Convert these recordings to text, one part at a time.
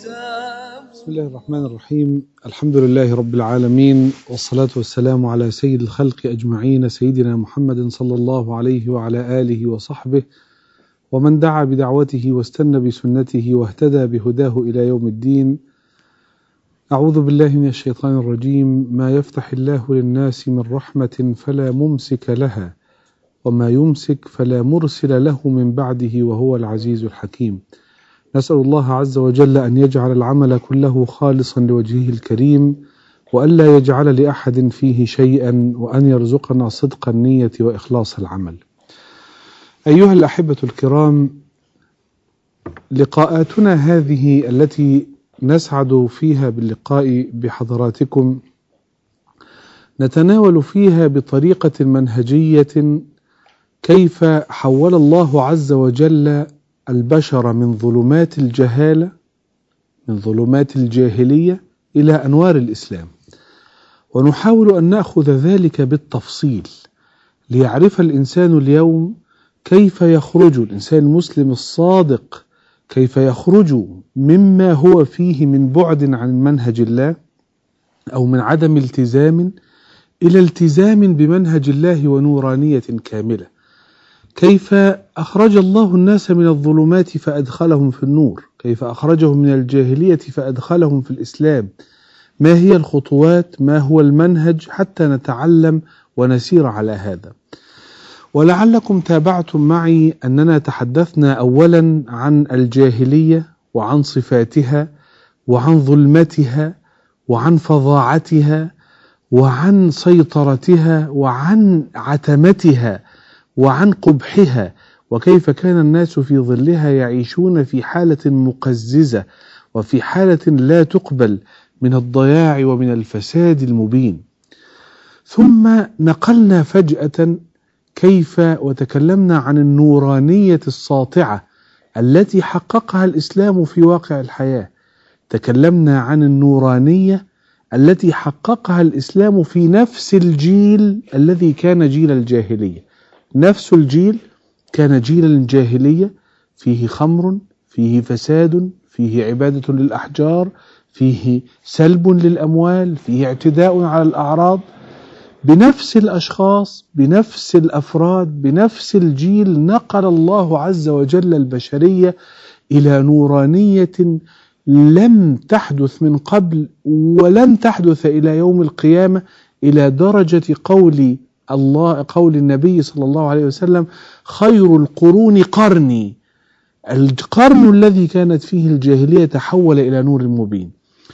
بسم الله الرحمن الرحيم الحمد لله رب العالمين والصلاة والسلام على سيد الخلق أجمعين سيدنا محمد صلى الله عليه وعلى آله وصحبه ومن دعا بدعوته واستنى بسنته واهتدى بهداه إلى يوم الدين أعوذ بالله من الشيطان الرجيم ما يفتح الله للناس من رحمة فلا ممسك لها وما يمسك فلا مرسل له من بعده وهو العزيز الحكيم نسأل الله عز وجل أن يجعل العمل كله خالصا لوجهه الكريم وألا يجعل لأحد فيه شيئا وأن يرزقنا صدق النية وإخلاص العمل. أيها الأحبة الكرام، لقاءاتنا هذه التي نسعد فيها باللقاء بحضراتكم نتناول فيها بطريقة منهجية كيف حول الله عز وجل البشر من ظلمات الجهالة من ظلمات الجاهلية إلى أنوار الإسلام ونحاول أن نأخذ ذلك بالتفصيل ليعرف الإنسان اليوم كيف يخرج الإنسان المسلم الصادق كيف يخرج مما هو فيه من بعد عن منهج الله أو من عدم التزام إلى التزام بمنهج الله ونورانية كاملة كيف أخرج الله الناس من الظلمات فأدخلهم في النور كيف أخرجهم من الجاهلية فأدخلهم في الإسلام ما هي الخطوات ما هو المنهج حتى نتعلم ونسير على هذا ولعلكم تابعتم معي أننا تحدثنا أولا عن الجاهلية وعن صفاتها وعن ظلمتها وعن فظاعتها وعن سيطرتها وعن عتمتها وعن قبحها وكيف كان الناس في ظلها يعيشون في حالة مقززة وفي حالة لا تقبل من الضياع ومن الفساد المبين ثم نقلنا فجأة كيف وتكلمنا عن النورانية الساطعة التي حققها الإسلام في واقع الحياة تكلمنا عن النورانية التي حققها الإسلام في نفس الجيل الذي كان جيل الجاهلية نفس الجيل كان جيل الجاهلية فيه خمر فيه فساد فيه عبادة للأحجار فيه سلب للأموال فيه اعتداء على الأعراض بنفس الأشخاص بنفس الأفراد بنفس الجيل نقل الله عز وجل البشرية إلى نورانية لم تحدث من قبل ولن تحدث إلى يوم القيامة إلى درجة قول الله قول النبي صلى الله عليه وسلم خير القرون قرني القرن الذي كانت فيه الجاهلية تحول إلى نور مبين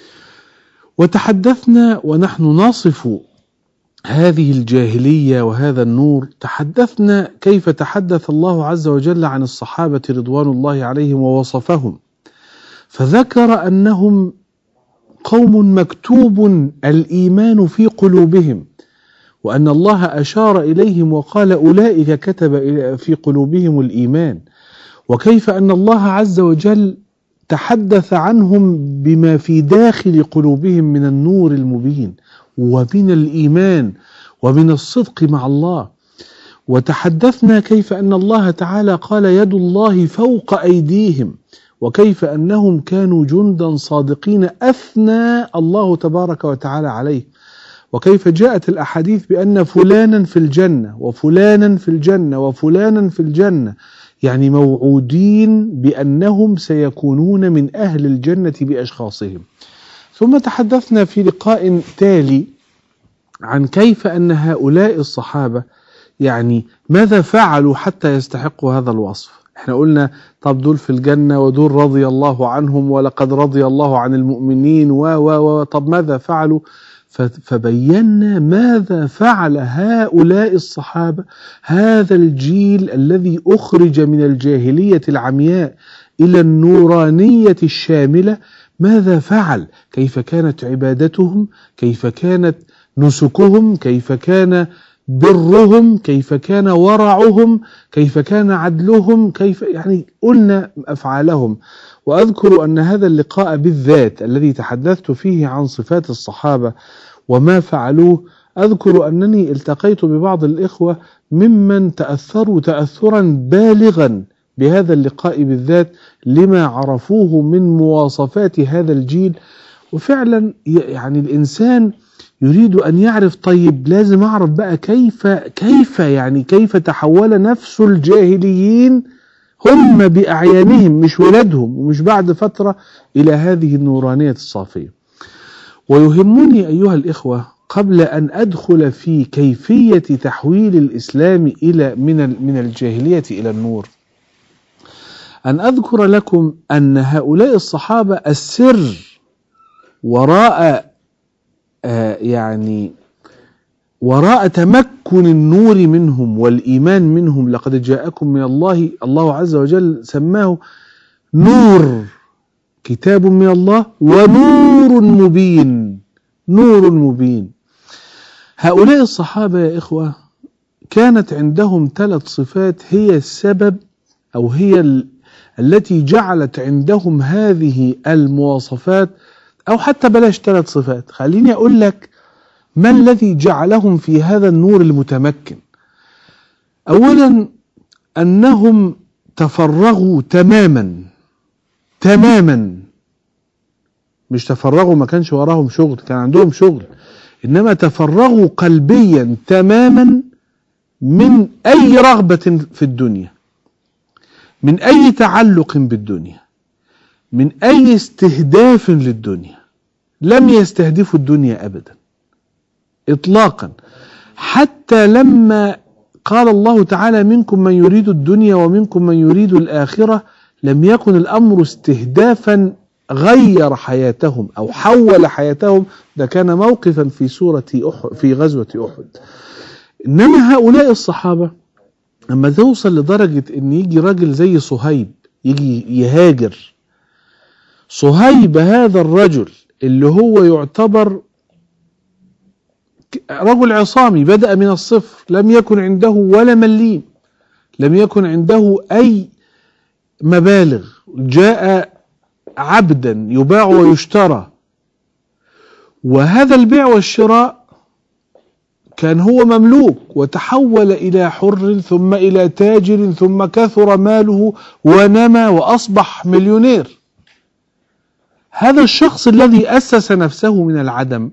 وتحدثنا ونحن نصف هذه الجاهلية وهذا النور تحدثنا كيف تحدث الله عز وجل عن الصحابة رضوان الله عليهم ووصفهم فذكر أنهم قوم مكتوب الإيمان في قلوبهم وأن الله أشار إليهم وقال أولئك كتب في قلوبهم الإيمان وكيف أن الله عز وجل تحدث عنهم بما في داخل قلوبهم من النور المبين ومن الإيمان ومن الصدق مع الله وتحدثنا كيف أن الله تعالى قال يد الله فوق أيديهم وكيف أنهم كانوا جندا صادقين أثنى الله تبارك وتعالى عليه وكيف جاءت الأحاديث بأن فلانا في الجنة وفلانا في الجنة وفلانا في الجنة يعني موعودين بأنهم سيكونون من أهل الجنة بأشخاصهم ثم تحدثنا في لقاء تالي عن كيف أن هؤلاء الصحابة يعني ماذا فعلوا حتى يستحقوا هذا الوصف احنا قلنا طب دول في الجنة ودول رضي الله عنهم ولقد رضي الله عن المؤمنين و و و طب ماذا فعلوا فبينا ماذا فعل هؤلاء الصحابة هذا الجيل الذي أخرج من الجاهلية العمياء إلى النورانية الشاملة ماذا فعل كيف كانت عبادتهم كيف كانت نسكهم كيف كان برهم كيف كان ورعهم كيف كان عدلهم كيف يعني قلنا أفعالهم وأذكر أن هذا اللقاء بالذات الذي تحدثت فيه عن صفات الصحابة وما فعلوه أذكر أنني التقيت ببعض الإخوة ممن تأثروا تأثرا بالغا بهذا اللقاء بالذات لما عرفوه من مواصفات هذا الجيل وفعلا يعني الإنسان يريد أن يعرف طيب لازم أعرف بقى كيف كيف يعني كيف تحول نفس الجاهليين هم بأعيانهم مش ولادهم ومش بعد فترة إلى هذه النورانية الصافية ويهمني أيها الإخوة قبل أن أدخل في كيفية تحويل الإسلام إلى من من الجاهلية إلى النور أن أذكر لكم أن هؤلاء الصحابة السر وراء آه يعني وراء تمكن النور منهم والإيمان منهم لقد جاءكم من الله الله عز وجل سماه نور كتاب من الله ونور مبين نور مبين هؤلاء الصحابة يا إخوة كانت عندهم ثلاث صفات هي السبب أو هي ال التي جعلت عندهم هذه المواصفات أو حتى بلاش ثلاث صفات خليني أقول لك ما الذي جعلهم في هذا النور المتمكن أولا أنهم تفرغوا تماما تماما مش تفرغوا ما كانش وراهم شغل كان عندهم شغل إنما تفرغوا قلبيا تماما من أي رغبة في الدنيا من أي تعلق بالدنيا من أي استهداف للدنيا لم يستهدفوا الدنيا أبدا إطلاقا حتى لما قال الله تعالى منكم من يريد الدنيا ومنكم من يريد الآخرة لم يكن الأمر استهدافا غير حياتهم أو حول حياتهم ده كان موقفا في سورة أحد في غزوة أحد إنما هؤلاء الصحابة لما توصل لدرجة إن يجي راجل زي صهيب يجي يهاجر صهيب هذا الرجل اللي هو يعتبر رجل عصامي بدأ من الصفر لم يكن عنده ولا مليم لم يكن عنده أي مبالغ جاء عبدا يباع ويشترى وهذا البيع والشراء كان هو مملوك وتحول إلى حر ثم إلى تاجر ثم كثر ماله ونمى وأصبح مليونير هذا الشخص الذي أسس نفسه من العدم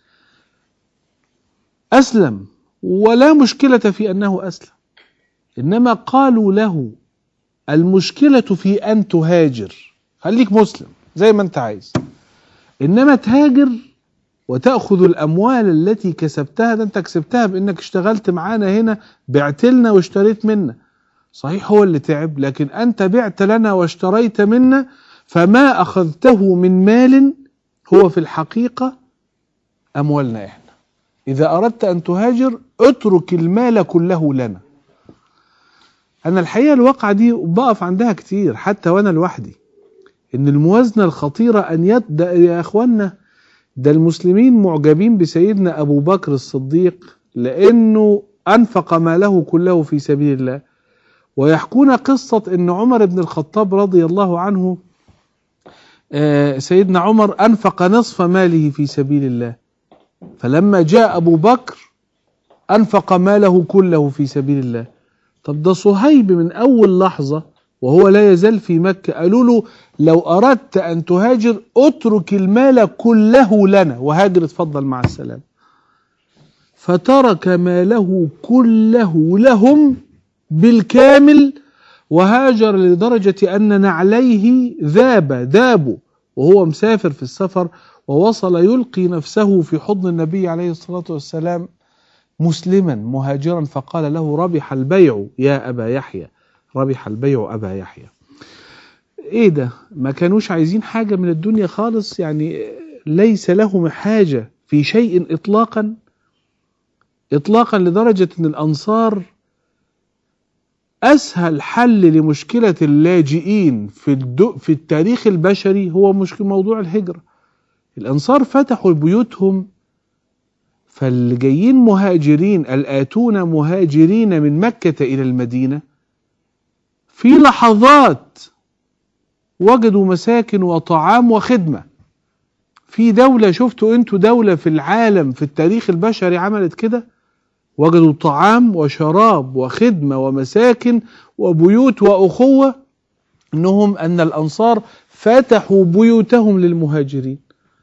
أسلم ولا مشكلة في أنه أسلم إنما قالوا له المشكلة في أن تهاجر خليك مسلم زي ما أنت عايز إنما تهاجر وتأخذ الأموال التي كسبتها ده أنت كسبتها بأنك اشتغلت معانا هنا بعت لنا واشتريت منا صحيح هو اللي تعب لكن أنت بعت لنا واشتريت منا فما أخذته من مال هو في الحقيقة أموالنا إحنا إذا أردت أن تهاجر اترك المال كله لنا أنا الحقيقة الواقعة دي بقف عندها كتير حتى وأنا لوحدي إن الموازنة الخطيرة أن يبدأ يا أخوانا ده المسلمين معجبين بسيدنا أبو بكر الصديق لأنه أنفق ماله كله في سبيل الله ويحكون قصة أن عمر بن الخطاب رضي الله عنه سيدنا عمر أنفق نصف ماله في سبيل الله فلما جاء أبو بكر أنفق ماله كله في سبيل الله طب ده صهيب من أول لحظة وهو لا يزال في مكة قالوا له لو أردت أن تهاجر اترك المال كله لنا وهاجر اتفضل مع السلامة فترك ماله كله لهم بالكامل وهاجر لدرجة أن نعليه ذاب ذابوا وهو مسافر في السفر ووصل يلقي نفسه في حضن النبي عليه الصلاة والسلام مسلما مهاجرا فقال له ربح البيع يا أبا يحيى ربح البيع أبا يحيى ايه ده ما كانوش عايزين حاجة من الدنيا خالص يعني ليس لهم حاجة في شيء إطلاقا إطلاقا لدرجة أن الأنصار أسهل حل لمشكلة اللاجئين في, الدو في التاريخ البشري هو مشكلة موضوع الهجرة الأنصار فتحوا بيوتهم فاللي جايين مهاجرين الآتون مهاجرين من مكة إلى المدينة في لحظات وجدوا مساكن وطعام وخدمة في دولة شفتوا انتوا دولة في العالم في التاريخ البشري عملت كده وجدوا طعام وشراب وخدمة ومساكن وبيوت وأخوة أنهم أن الأنصار فتحوا بيوتهم للمهاجرين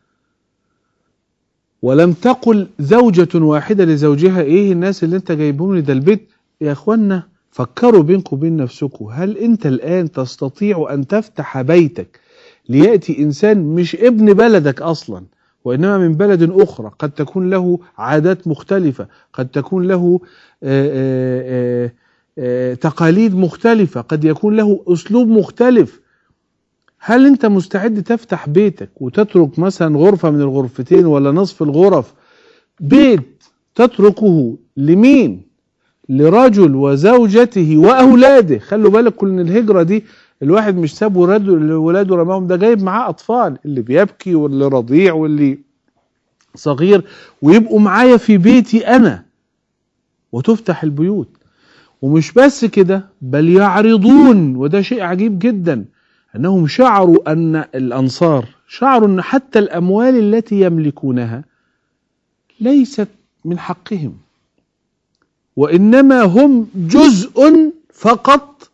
ولم تقل زوجة واحدة لزوجها ايه الناس اللي انت جايبهم لي ده البيت يا اخوانا فكروا بينكم وبين نفسكم هل انت الان تستطيع ان تفتح بيتك ليأتي انسان مش ابن بلدك اصلا وانما من بلد اخرى قد تكون له عادات مختلفة قد تكون له آآ آآ آآ تقاليد مختلفة قد يكون له اسلوب مختلف هل انت مستعد تفتح بيتك وتترك مثلا غرفة من الغرفتين ولا نصف الغرف بيت تتركه لمين لرجل وزوجته واولاده خلوا بالك كل ان الهجرة دي الواحد مش ساب ولاده ولاده رماهم ده جايب معاه اطفال اللي بيبكي واللي رضيع واللي صغير ويبقوا معايا في بيتي انا وتفتح البيوت ومش بس كده بل يعرضون وده شيء عجيب جدا أنهم شعروا أن الأنصار شعروا أن حتى الأموال التي يملكونها ليست من حقهم وإنما هم جزء فقط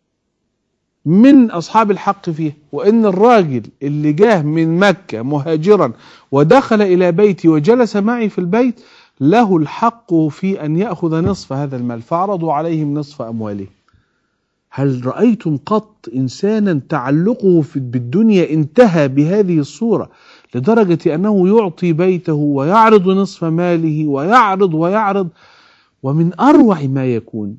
من أصحاب الحق فيه وإن الراجل اللي جاه من مكة مهاجرا ودخل إلى بيتي وجلس معي في البيت له الحق في أن يأخذ نصف هذا المال فعرضوا عليهم نصف أموالهم هل رأيتم قط إنسانا تعلقه في بالدنيا انتهى بهذه الصورة لدرجة أنه يعطي بيته ويعرض نصف ماله ويعرض ويعرض ومن أروع ما يكون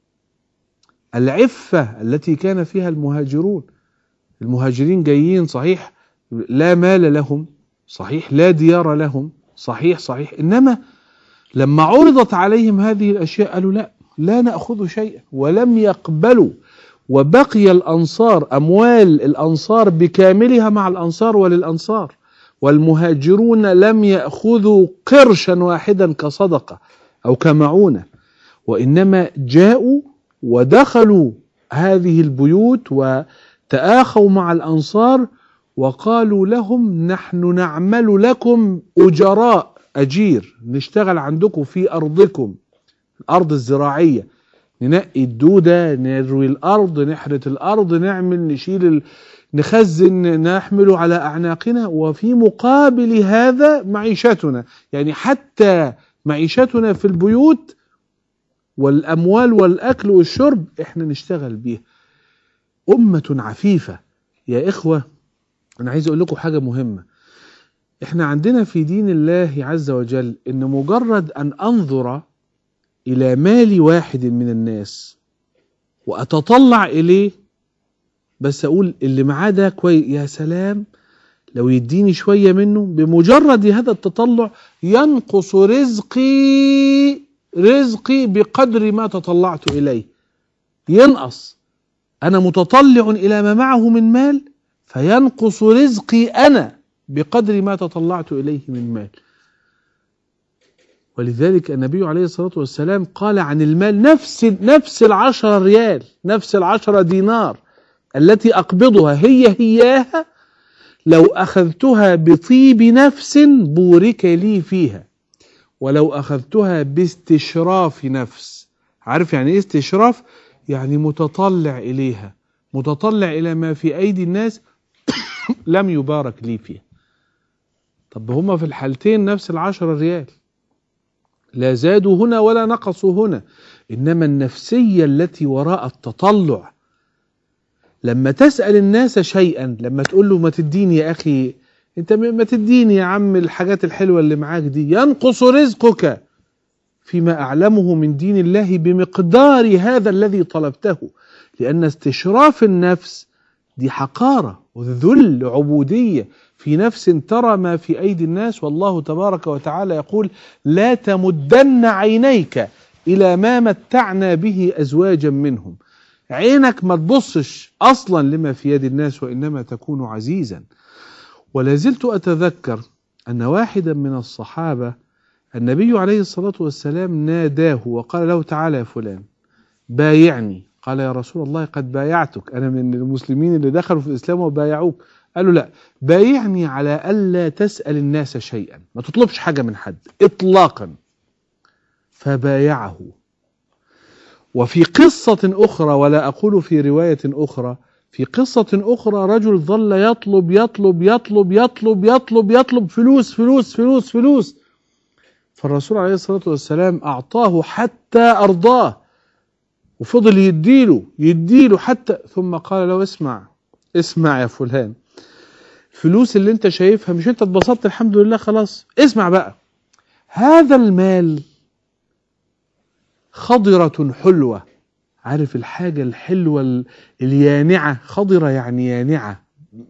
العفة التي كان فيها المهاجرون المهاجرين جايين صحيح لا مال لهم صحيح لا ديار لهم صحيح صحيح إنما لما عرضت عليهم هذه الأشياء قالوا لا لا نأخذ شيئا ولم يقبلوا وبقي الأنصار أموال الأنصار بكاملها مع الأنصار وللأنصار والمهاجرون لم يأخذوا قرشا واحدا كصدقة أو كمعونة وإنما جاءوا ودخلوا هذه البيوت وتآخوا مع الأنصار وقالوا لهم نحن نعمل لكم أجراء أجير نشتغل عندكم في أرضكم الأرض الزراعية ننقي الدودة نروي الأرض نحرث الأرض نعمل نشيل ال... نخزن نحمله على أعناقنا وفي مقابل هذا معيشتنا يعني حتى معيشتنا في البيوت والأموال والأكل والشرب إحنا نشتغل بيها أمة عفيفة يا إخوة أنا عايز أقول لكم حاجة مهمة إحنا عندنا في دين الله عز وجل إن مجرد أن أنظر إلى مال واحد من الناس وأتطلع إليه بس أقول اللي معاه ده كويس يا سلام لو يديني شوية منه بمجرد هذا التطلع ينقص رزقي رزقي بقدر ما تطلعت إليه ينقص أنا متطلع إلى ما معه من مال فينقص رزقي أنا بقدر ما تطلعت إليه من مال ولذلك النبي عليه الصلاة والسلام قال عن المال نفس نفس العشرة ريال نفس العشرة دينار التي أقبضها هي هياها لو أخذتها بطيب نفس بورك لي فيها ولو أخذتها باستشراف نفس عارف يعني إيه استشراف يعني متطلع إليها متطلع إلى ما في أيدي الناس لم يبارك لي فيها طب هما في الحالتين نفس العشرة ريال لا زادوا هنا ولا نقصوا هنا إنما النفسية التي وراء التطلع لما تسأل الناس شيئا لما تقول له ما تديني يا أخي أنت ما تديني يا عم الحاجات الحلوة اللي معاك دي ينقص رزقك فيما أعلمه من دين الله بمقدار هذا الذي طلبته لأن استشراف النفس دي حقارة وذل عبودية في نفس ترى ما في أيدي الناس والله تبارك وتعالى يقول لا تمدن عينيك إلى ما متعنا به أزواجا منهم عينك ما تبصش أصلا لما في يد الناس وإنما تكون عزيزا ولا زلت أتذكر أن واحدا من الصحابة النبي عليه الصلاة والسلام ناداه وقال له تعالى يا فلان بايعني قال يا رسول الله قد بايعتك أنا من المسلمين اللي دخلوا في الإسلام وبايعوك قال له لا بايعني على ألا تسأل الناس شيئا ما تطلبش حاجة من حد إطلاقا فبايعه وفي قصة أخرى ولا أقول في رواية أخرى في قصة أخرى رجل ظل يطلب يطلب يطلب يطلب يطلب يطلب فلوس فلوس فلوس فلوس فالرسول عليه الصلاة والسلام أعطاه حتى أرضاه وفضل يديله يديله حتى ثم قال له اسمع اسمع يا فلان الفلوس اللي انت شايفها مش انت اتبسطت الحمد لله خلاص اسمع بقى هذا المال خضرة حلوة عارف الحاجة الحلوة اليانعة خضرة يعني يانعة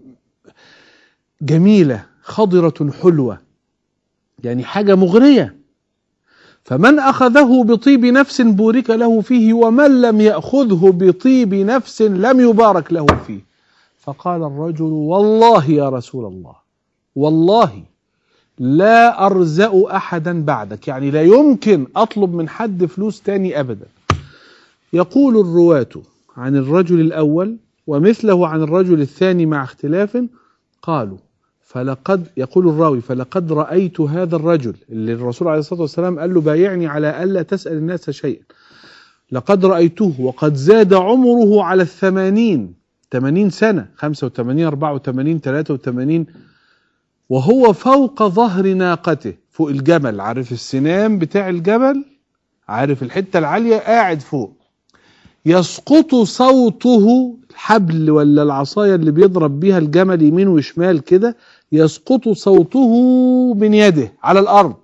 جميلة خضرة حلوة يعني حاجة مغرية فمن أخذه بطيب نفس بورك له فيه ومن لم يأخذه بطيب نفس لم يبارك له فيه فقال الرجل والله يا رسول الله والله لا أرزأ أحدا بعدك يعني لا يمكن أطلب من حد فلوس تاني أبدا يقول الرواة عن الرجل الأول ومثله عن الرجل الثاني مع اختلاف قالوا فلقد يقول الراوي فلقد رأيت هذا الرجل اللي الرسول عليه الصلاة والسلام قال له بايعني على ألا تسأل الناس شيئا لقد رأيته وقد زاد عمره على الثمانين ثمانين سنة خمسة وثمانين أربعة وثمانين ثلاثة وثمانين وهو فوق ظهر ناقته فوق الجمل عارف السنام بتاع الجبل عارف الحتة العالية قاعد فوق يسقط صوته الحبل ولا العصاية اللي بيضرب بيها الجمل يمين وشمال كده يسقط صوته من يده على الأرض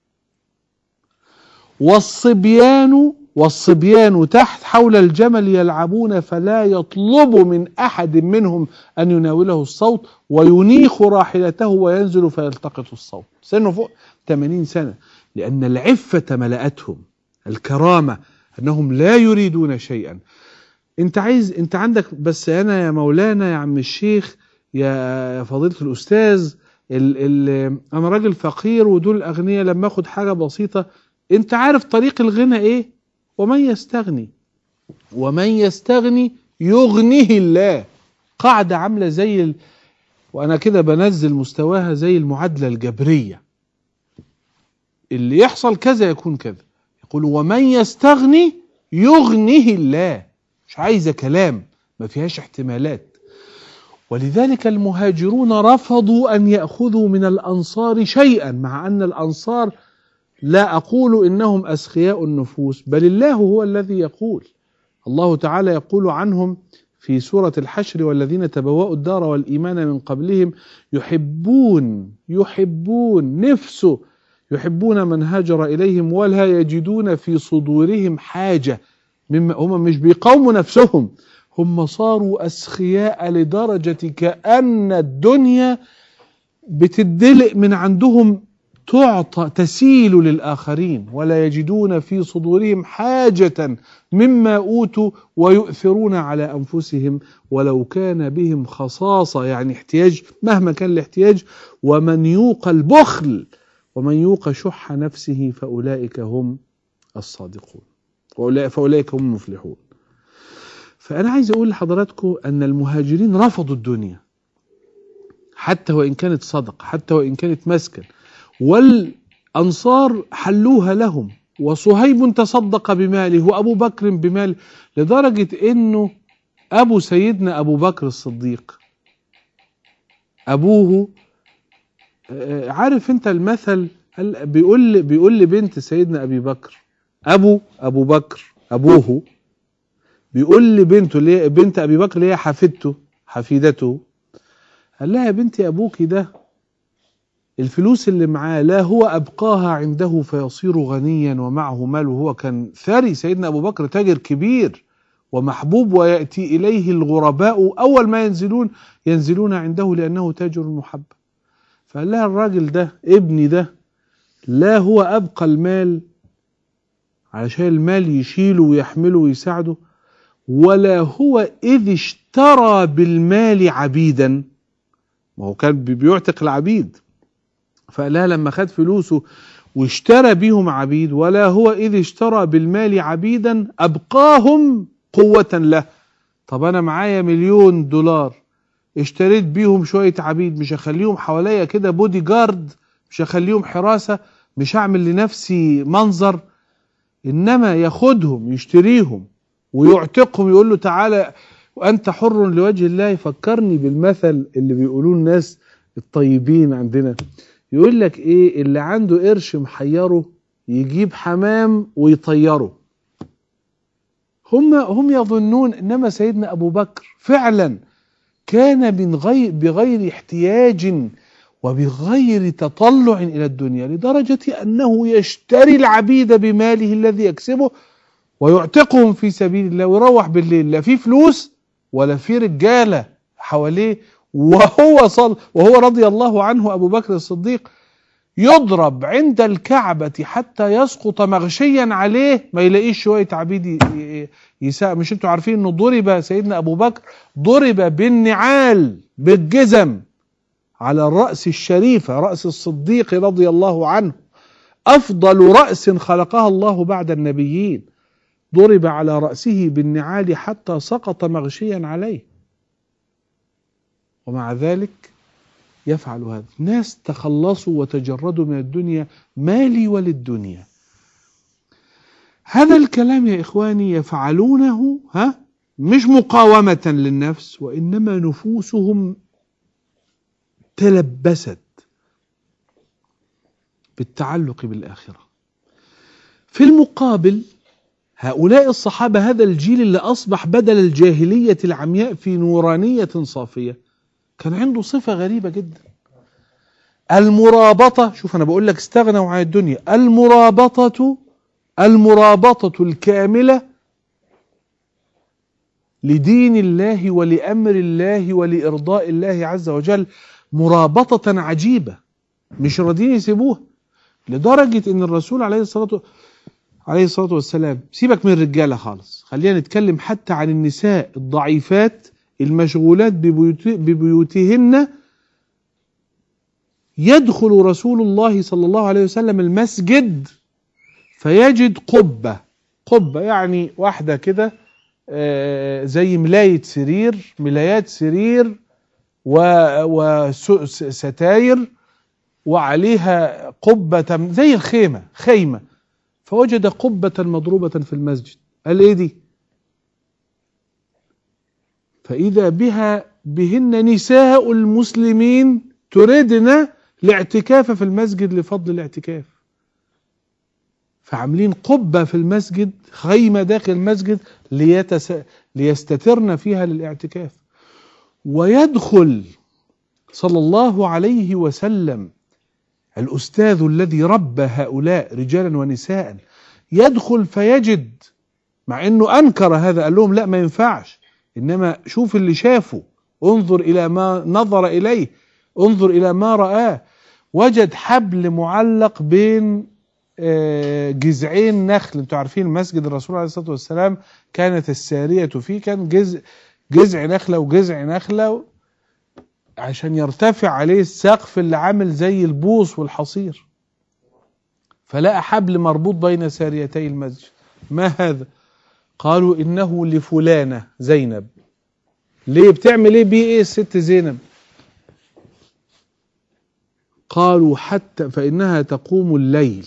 والصبيان والصبيان تحت حول الجمل يلعبون فلا يطلب من أحد منهم أن يناوله الصوت وينيخ راحلته وينزل فيلتقط الصوت سنه فوق 80 سنة لأن العفة ملأتهم الكرامة أنهم لا يريدون شيئا انت عايز انت عندك بس انا يا مولانا يا عم الشيخ يا فضيله الاستاذ ال ال انا راجل فقير ودول اغنياء لما اخد حاجه بسيطه انت عارف طريق الغنى ايه ومن يستغني ومن يستغني يغنيه الله قاعده عامله زي ال... وانا كده بنزل مستواها زي المعادله الجبريه اللي يحصل كذا يكون كذا يقول ومن يستغني يغنيه الله مش عايزة كلام ما فيهاش احتمالات ولذلك المهاجرون رفضوا أن يأخذوا من الأنصار شيئا مع أن الأنصار لا أقول إنهم أسخياء النفوس بل الله هو الذي يقول الله تعالى يقول عنهم في سورة الحشر والذين تبوأوا الدار والإيمان من قبلهم يحبون يحبون نفسه يحبون من هاجر إليهم ولا يجدون في صدورهم حاجة مما هم مش بيقاوموا نفسهم هم صاروا أسخياء لدرجة كأن الدنيا بتدلق من عندهم تعطى تسيل للآخرين ولا يجدون في صدورهم حاجة مما أوتوا ويؤثرون على أنفسهم ولو كان بهم خصاصة يعني احتياج مهما كان الاحتياج ومن يوق البخل ومن يوق شح نفسه فأولئك هم الصادقون فأولئك هم المفلحون فأنا عايز أقول لحضراتكم أن المهاجرين رفضوا الدنيا حتى وإن كانت صدقة حتى وإن كانت مسكن والأنصار حلوها لهم وصهيب تصدق بماله وأبو بكر بماله لدرجة أنه أبو سيدنا أبو بكر الصديق أبوه عارف أنت المثل بيقول بيقول لبنت سيدنا أبي بكر ابو ابو بكر ابوه بيقول لبنته اللي هي بنت ابي بكر اللي هي حفيدته حفيدته قال لها يا بنتي ابوك ده الفلوس اللي معاه لا هو ابقاها عنده فيصير غنيا ومعه مال وهو كان ثري سيدنا ابو بكر تاجر كبير ومحبوب وياتي اليه الغرباء اول ما ينزلون ينزلون عنده لانه تاجر محبب فقال لها الراجل ده ابني ده لا هو ابقى المال علشان المال يشيله ويحمله ويساعده ولا هو إذ اشترى بالمال عبيدا ما هو كان بيعتق العبيد فقال لها لما خد فلوسه واشترى بيهم عبيد ولا هو إذ اشترى بالمال عبيدا أبقاهم قوة له طب أنا معايا مليون دولار اشتريت بيهم شوية عبيد مش هخليهم حواليا كده بودي جارد مش هخليهم حراسة مش هعمل لنفسي منظر إنما ياخدهم يشتريهم ويعتقهم يقول له تعالى وأنت حر لوجه الله فكرني بالمثل اللي بيقولوه الناس الطيبين عندنا يقول لك إيه اللي عنده قرش محيره يجيب حمام ويطيره هم هم يظنون انما سيدنا ابو بكر فعلا كان من غير بغير احتياج وبغير تطلع الى الدنيا لدرجه انه يشتري العبيد بماله الذي يكسبه ويعتقهم في سبيل الله ويروح بالليل لا في فلوس ولا في رجاله حواليه وهو صل وهو رضي الله عنه ابو بكر الصديق يضرب عند الكعبة حتى يسقط مغشيا عليه ما يلاقيش شوية عبيد يساء مش انتوا عارفين انه ضرب سيدنا ابو بكر ضرب بالنعال بالجزم على الرأس الشريفة رأس الصديق رضي الله عنه أفضل رأس خلقها الله بعد النبيين ضرب على رأسه بالنعال حتى سقط مغشيا عليه ومع ذلك يفعل هذا ناس تخلصوا وتجردوا من الدنيا مالي وللدنيا هذا الكلام يا إخواني يفعلونه ها مش مقاومة للنفس وإنما نفوسهم تلبست بالتعلق بالآخرة في المقابل هؤلاء الصحابة هذا الجيل اللي أصبح بدل الجاهلية العمياء في نورانية صافية كان عنده صفة غريبة جدا المرابطة شوف أنا بقول لك استغنوا عن الدنيا المرابطة المرابطة الكاملة لدين الله ولأمر الله ولإرضاء الله عز وجل مرابطة عجيبة مش راضيين يسيبوها لدرجة إن الرسول عليه الصلاة عليه الصلاة والسلام سيبك من الرجالة خالص خلينا نتكلم حتى عن النساء الضعيفات المشغولات ببيوت ببيوتهن يدخل رسول الله صلى الله عليه وسلم المسجد فيجد قبة قبة يعني واحدة كده زي ملاية سرير ملايات سرير وستاير وعليها قبة زي الخيمة خيمة فوجد قبة مضروبة في المسجد قال ايه دي فإذا بها بهن نساء المسلمين تردن الاعتكاف في المسجد لفضل الاعتكاف فعاملين قبة في المسجد خيمة داخل المسجد ليتس... ليستترن فيها للاعتكاف ويدخل صلى الله عليه وسلم الأستاذ الذي ربى هؤلاء رجالا ونساء يدخل فيجد مع أنه أنكر هذا قال لهم لا ما ينفعش إنما شوف اللي شافه انظر إلى ما نظر إليه انظر إلى ما رآه وجد حبل معلق بين جذعين نخل انتوا عارفين مسجد الرسول عليه الصلاة والسلام كانت السارية فيه كان جذع جذع نخلة وجذع نخلة عشان يرتفع عليه السقف اللي عامل زي البوص والحصير فلقى حبل مربوط بين ساريتي المسجد ما هذا قالوا إنه لفلانة زينب ليه بتعمل ايه بيه ايه الست زينب قالوا حتى فإنها تقوم الليل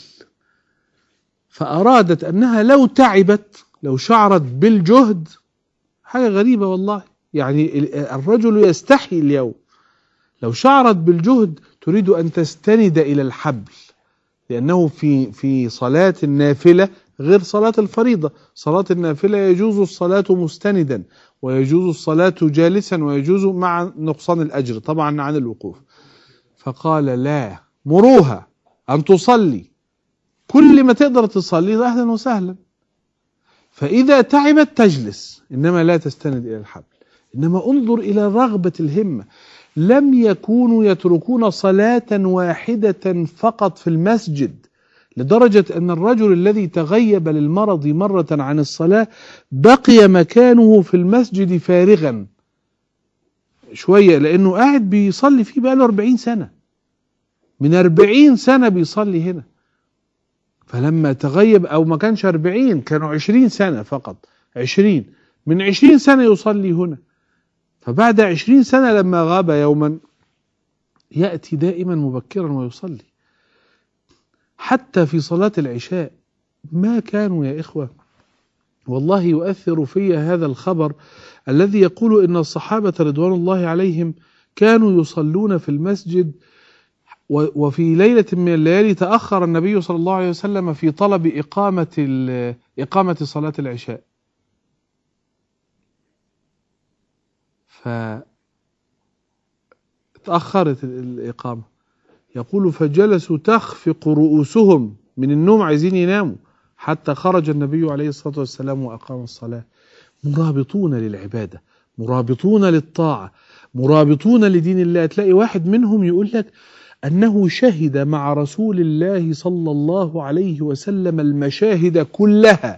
فأرادت أنها لو تعبت لو شعرت بالجهد حاجة غريبة والله يعني الرجل يستحي اليوم لو شعرت بالجهد تريد أن تستند إلى الحبل لأنه في في صلاة النافلة غير صلاة الفريضة صلاة النافلة يجوز الصلاة مستندا ويجوز الصلاة جالسا ويجوز مع نقصان الأجر طبعا عن الوقوف فقال لا مروها أن تصلي كل ما تقدر تصلي أهلا وسهلا فإذا تعبت تجلس إنما لا تستند إلى الحبل إنما انظر إلى رغبة الهمة لم يكونوا يتركون صلاة واحدة فقط في المسجد لدرجة أن الرجل الذي تغيب للمرض مرة عن الصلاة بقي مكانه في المسجد فارغا شوية لأنه قاعد بيصلي فيه بقاله 40 سنة من 40 سنة بيصلي هنا فلما تغيب أو ما كانش 40 كانوا 20 سنة فقط 20 من 20 سنة يصلي هنا فبعد 20 سنة لما غاب يوما يأتي دائما مبكرا ويصلي حتى في صلاة العشاء ما كانوا يا إخوة والله يؤثر في هذا الخبر الذي يقول إن الصحابة رضوان الله عليهم كانوا يصلون في المسجد وفي ليلة من الليالي تأخر النبي صلى الله عليه وسلم في طلب إقامة إقامة صلاة العشاء ف تأخرت الإقامة يقول فجلسوا تخفق رؤوسهم من النوم عايزين يناموا حتى خرج النبي عليه الصلاة والسلام وأقام الصلاة مرابطون للعبادة مرابطون للطاعة مرابطون لدين الله تلاقي واحد منهم يقول لك أنه شهد مع رسول الله صلى الله عليه وسلم المشاهد كلها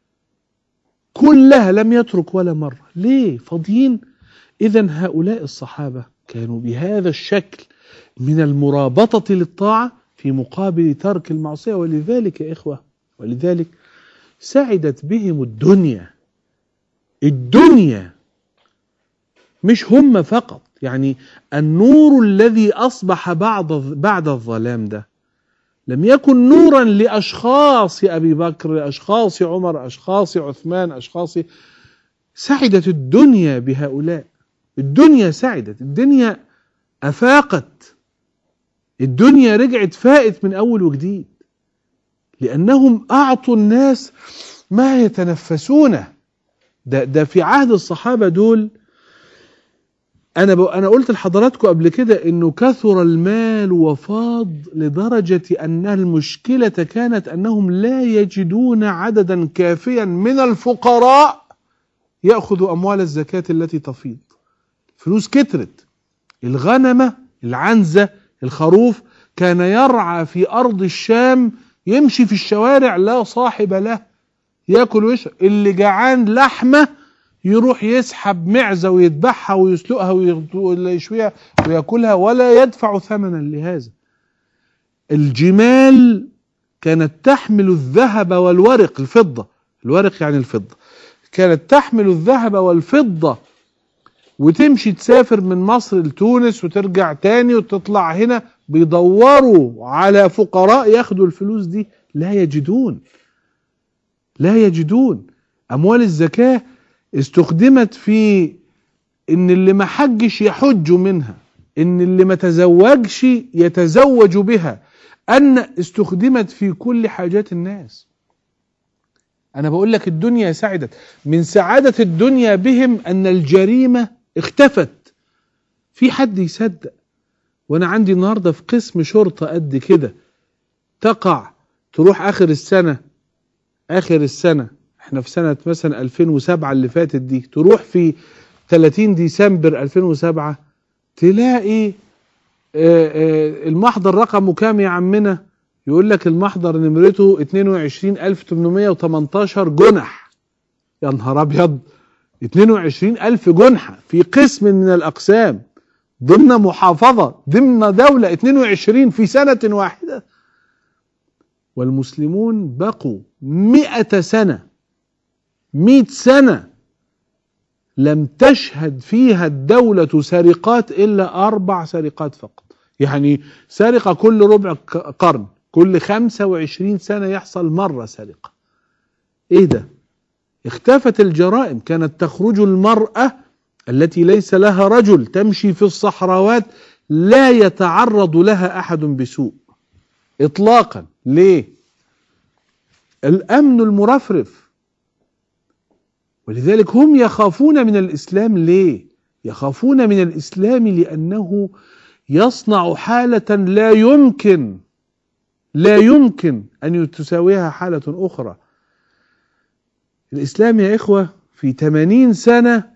كلها لم يترك ولا مرة ليه فاضيين إذا هؤلاء الصحابة كانوا بهذا الشكل من المرابطة للطاعة في مقابل ترك المعصية ولذلك يا إخوة ولذلك سعدت بهم الدنيا الدنيا مش هم فقط يعني النور الذي أصبح بعد بعد الظلام ده لم يكن نورا لأشخاص أبي بكر أشخاص عمر أشخاص عثمان أشخاص سعدت الدنيا بهؤلاء الدنيا سعدت الدنيا أفاقت الدنيا رجعت فائت من أول وجديد لأنهم أعطوا الناس ما يتنفسونه ده, ده في عهد الصحابة دول أنا أنا قلت لحضراتكم قبل كده إنه كثر المال وفاض لدرجة أن المشكلة كانت أنهم لا يجدون عددا كافيا من الفقراء يأخذوا أموال الزكاة التي تفيض فلوس كترت الغنمة العنزة الخروف كان يرعى في أرض الشام يمشي في الشوارع لا صاحب له ياكل ويشرب اللي جعان لحمة يروح يسحب معزة ويذبحها ويسلقها ويشويها وياكلها ولا يدفع ثمنا لهذا الجمال كانت تحمل الذهب والورق الفضة الورق يعني الفضة كانت تحمل الذهب والفضة وتمشي تسافر من مصر لتونس وترجع تاني وتطلع هنا بيدوروا على فقراء ياخدوا الفلوس دي لا يجدون لا يجدون اموال الزكاه استخدمت في ان اللي ما حجش يحج منها ان اللي ما تزوجش يتزوج بها ان استخدمت في كل حاجات الناس انا بقول لك الدنيا سعدت من سعاده الدنيا بهم ان الجريمه اختفت في حد يصدق وانا عندي النهارده في قسم شرطه قد كده تقع تروح اخر السنه اخر السنه احنا في سنه مثلا 2007 اللي فاتت دي تروح في 30 ديسمبر 2007 تلاقي آه، آه، المحضر رقمه كام يا عمنا يقول لك المحضر نمرته 22818 جنح يا نهار ابيض 22000 جنحة في قسم من الأقسام ضمن محافظة ضمن دولة 22 في سنة واحدة والمسلمون بقوا مئة سنة مئة سنة لم تشهد فيها الدولة سرقات إلا أربع سرقات فقط يعني سرقة كل ربع قرن كل خمسة وعشرين سنة يحصل مرة سرقة إيه ده اختفت الجرائم كانت تخرج المرأة التي ليس لها رجل تمشي في الصحراوات لا يتعرض لها أحد بسوء إطلاقا ليه الأمن المرفرف ولذلك هم يخافون من الإسلام ليه يخافون من الإسلام لأنه يصنع حالة لا يمكن لا يمكن أن تساويها حالة أخرى الإسلام يا إخوة في 80 سنة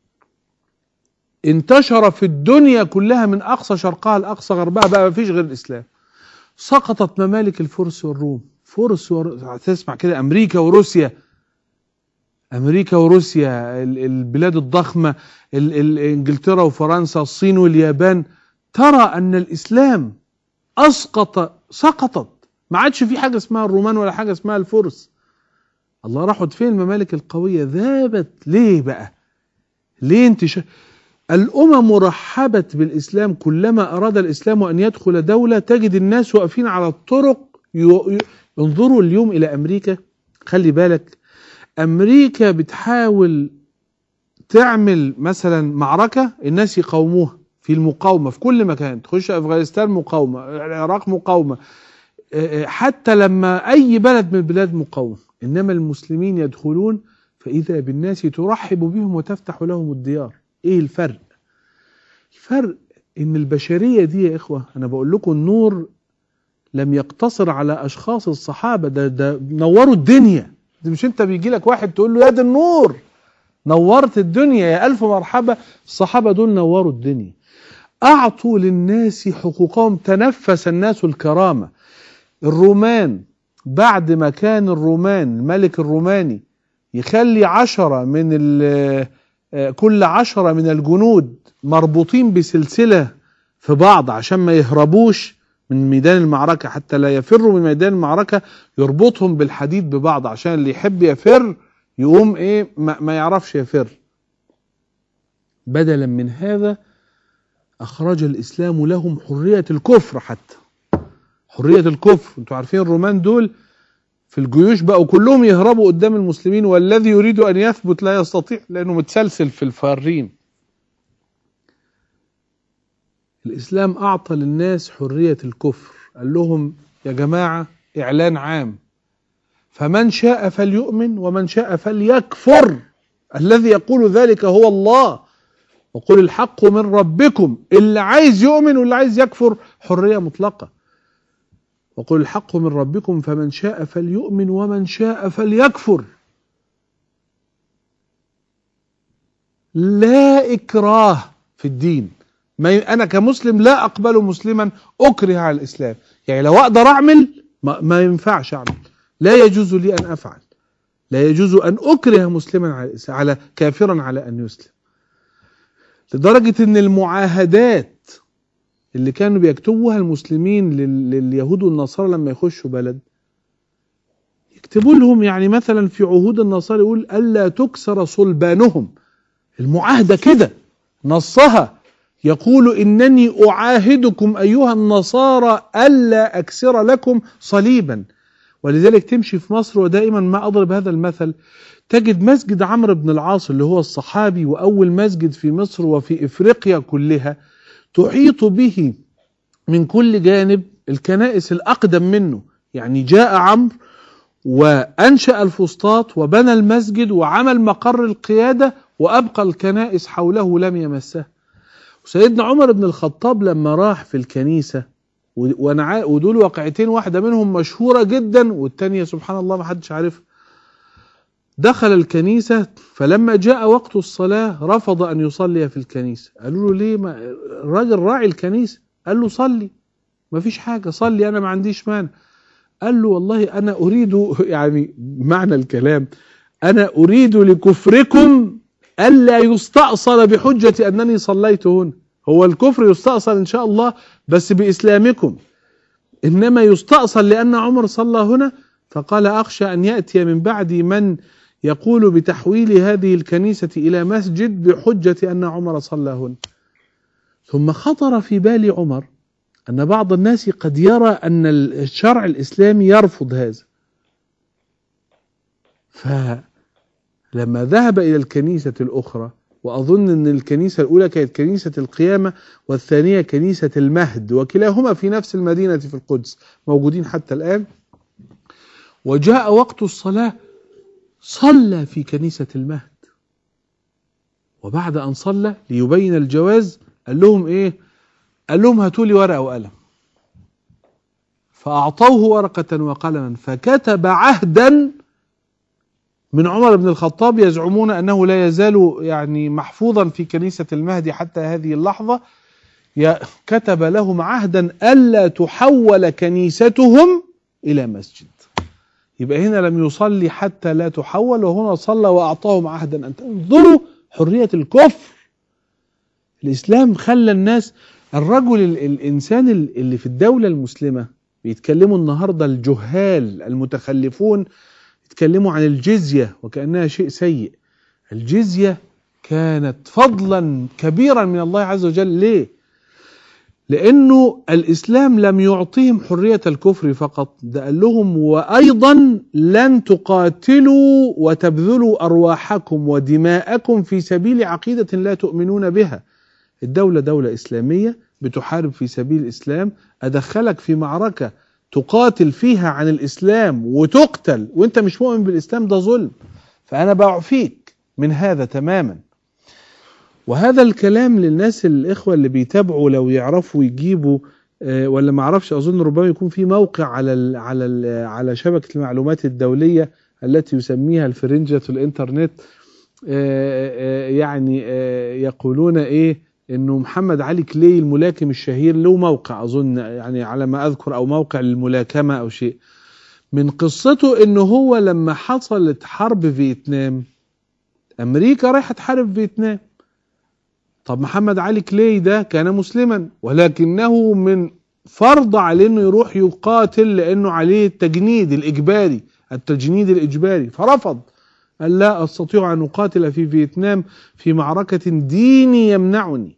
انتشر في الدنيا كلها من أقصى شرقها لأقصى غربها بقى ما فيش غير الإسلام سقطت ممالك الفرس والروم فرس ور... تسمع كده أمريكا وروسيا أمريكا وروسيا البلاد الضخمة إنجلترا وفرنسا الصين واليابان ترى أن الإسلام أسقط سقطت ما عادش في حاجة اسمها الرومان ولا حاجة اسمها الفرس الله راحت فين الممالك القوية ذابت ليه بقى ليه انتشار الأمم رحبت بالإسلام كلما أراد الإسلام أن يدخل دولة تجد الناس واقفين على الطرق يو- يو- انظروا اليوم إلى أمريكا خلي بالك أمريكا بتحاول تعمل مثلا معركة الناس يقاوموها في المقاومة في كل مكان تخش أفغانستان مقاومة العراق مقاومة آه، حتى لما أي بلد من البلاد مقاومة إنما المسلمين يدخلون فإذا بالناس ترحب بهم وتفتح لهم الديار إيه الفرق الفرق إن البشرية دي يا إخوة أنا بقول لكم النور لم يقتصر على أشخاص الصحابة ده, ده نوروا الدنيا ده مش أنت بيجي لك واحد تقول له يا ده النور نورت الدنيا يا ألف مرحبا الصحابة دول نوروا الدنيا أعطوا للناس حقوقهم تنفس الناس الكرامة الرومان بعد ما كان الرومان الملك الروماني يخلي عشرة من ال- آه، كل عشرة من الجنود مربوطين بسلسلة في بعض عشان ما يهربوش من ميدان المعركة حتى لا يفروا من ميدان المعركة يربطهم بالحديد ببعض عشان اللي يحب يفر يقوم ايه ما, ما يعرفش يفر بدلا من هذا أخرج الإسلام لهم حرية الكفر حتى حرية الكفر انتوا عارفين الرومان دول في الجيوش بقوا كلهم يهربوا قدام المسلمين والذي يريد أن يثبت لا يستطيع لأنه متسلسل في الفارين الإسلام أعطى للناس حرية الكفر قال لهم يا جماعة إعلان عام فمن شاء فليؤمن ومن شاء فليكفر الذي يقول ذلك هو الله وقل الحق من ربكم اللي عايز يؤمن واللي عايز يكفر حرية مطلقة وقل الحق من ربكم فمن شاء فليؤمن ومن شاء فليكفر لا إكراه في الدين ما ي... أنا كمسلم لا أقبل مسلما أكره على الإسلام يعني لو أقدر أعمل ما, ما ينفعش أعمل لا يجوز لي أن أفعل لا يجوز أن أكره مسلما على, الإسلام على كافرا على أن يسلم لدرجة أن المعاهدات اللي كانوا بيكتبوها المسلمين لل... لليهود والنصارى لما يخشوا بلد يكتبوا لهم يعني مثلا في عهود النصارى يقول ألا تكسر صلبانهم المعاهدة كده نصها يقول إنني أعاهدكم أيها النصارى ألا أكسر لكم صليبا ولذلك تمشي في مصر ودائما ما أضرب هذا المثل تجد مسجد عمرو بن العاص اللي هو الصحابي وأول مسجد في مصر وفي إفريقيا كلها تحيط به من كل جانب الكنائس الأقدم منه يعني جاء عمرو وأنشأ الفسطاط وبنى المسجد وعمل مقر القيادة وأبقى الكنائس حوله لم يمسها وسيدنا عمر بن الخطاب لما راح في الكنيسة وانا ودول واقعتين واحدة منهم مشهورة جدا والتانية سبحان الله ما حدش عارفها دخل الكنيسة فلما جاء وقت الصلاة رفض أن يصلي في الكنيسة قالوا له ليه ما الراجل راعي الكنيسة قال له صلي ما فيش حاجة صلي أنا ما عنديش مانع قال له والله أنا أريد يعني معنى الكلام أنا أريد لكفركم ألا يستأصل بحجة أنني صليت هنا هو الكفر يستأصل إن شاء الله بس بإسلامكم إنما يستأصل لأن عمر صلى هنا فقال أخشى أن يأتي من بعدي من يقول بتحويل هذه الكنيسة إلى مسجد بحجة أن عمر صلى هنا ثم خطر في بال عمر أن بعض الناس قد يرى أن الشرع الإسلامي يرفض هذا فلما ذهب إلى الكنيسة الأخرى وأظن أن الكنيسة الأولى كانت كنيسة القيامة والثانية كنيسة المهد وكلاهما في نفس المدينة في القدس موجودين حتى الآن وجاء وقت الصلاة صلى في كنيسة المهد وبعد أن صلى ليبين الجواز قال لهم إيه قال لهم هاتوا لي ورقة وقلم فأعطوه ورقة وقلما فكتب عهدا من عمر بن الخطاب يزعمون أنه لا يزال يعني محفوظا في كنيسة المهدي حتى هذه اللحظة كتب لهم عهدا ألا تحول كنيستهم إلى مسجد يبقى هنا لم يصلي حتى لا تحول وهنا صلى وأعطاهم عهدا أن انظروا حرية الكفر الإسلام خلى الناس الرجل الإنسان اللي في الدولة المسلمة بيتكلموا النهاردة الجهال المتخلفون يتكلموا عن الجزية وكأنها شيء سيء الجزية كانت فضلا كبيرا من الله عز وجل ليه لأنه الإسلام لم يعطيهم حرية الكفر فقط ده قال لهم وأيضا لن تقاتلوا وتبذلوا أرواحكم ودماءكم في سبيل عقيدة لا تؤمنون بها الدولة دولة إسلامية بتحارب في سبيل الإسلام أدخلك في معركة تقاتل فيها عن الإسلام وتقتل وانت مش مؤمن بالإسلام ده ظلم فأنا بعفيك من هذا تماما وهذا الكلام للناس الإخوة اللي بيتابعوا لو يعرفوا يجيبوا آه، ولا ما اعرفش اظن ربما يكون في موقع على ال على ال على شبكه المعلومات الدوليه التي يسميها الفرنجه الانترنت آه، آه، يعني يقولون ايه انه محمد علي كلي الملاكم الشهير له موقع اظن يعني على ما اذكر او موقع للملاكمه او شيء من قصته انه هو لما حصلت حرب فيتنام امريكا رايحه تحارب فيتنام طب محمد علي كلي ده كان مسلما ولكنه من فرض عليه انه يروح يقاتل لانه عليه التجنيد الاجباري التجنيد الاجباري فرفض قال لا استطيع ان اقاتل في فيتنام في معركه ديني يمنعني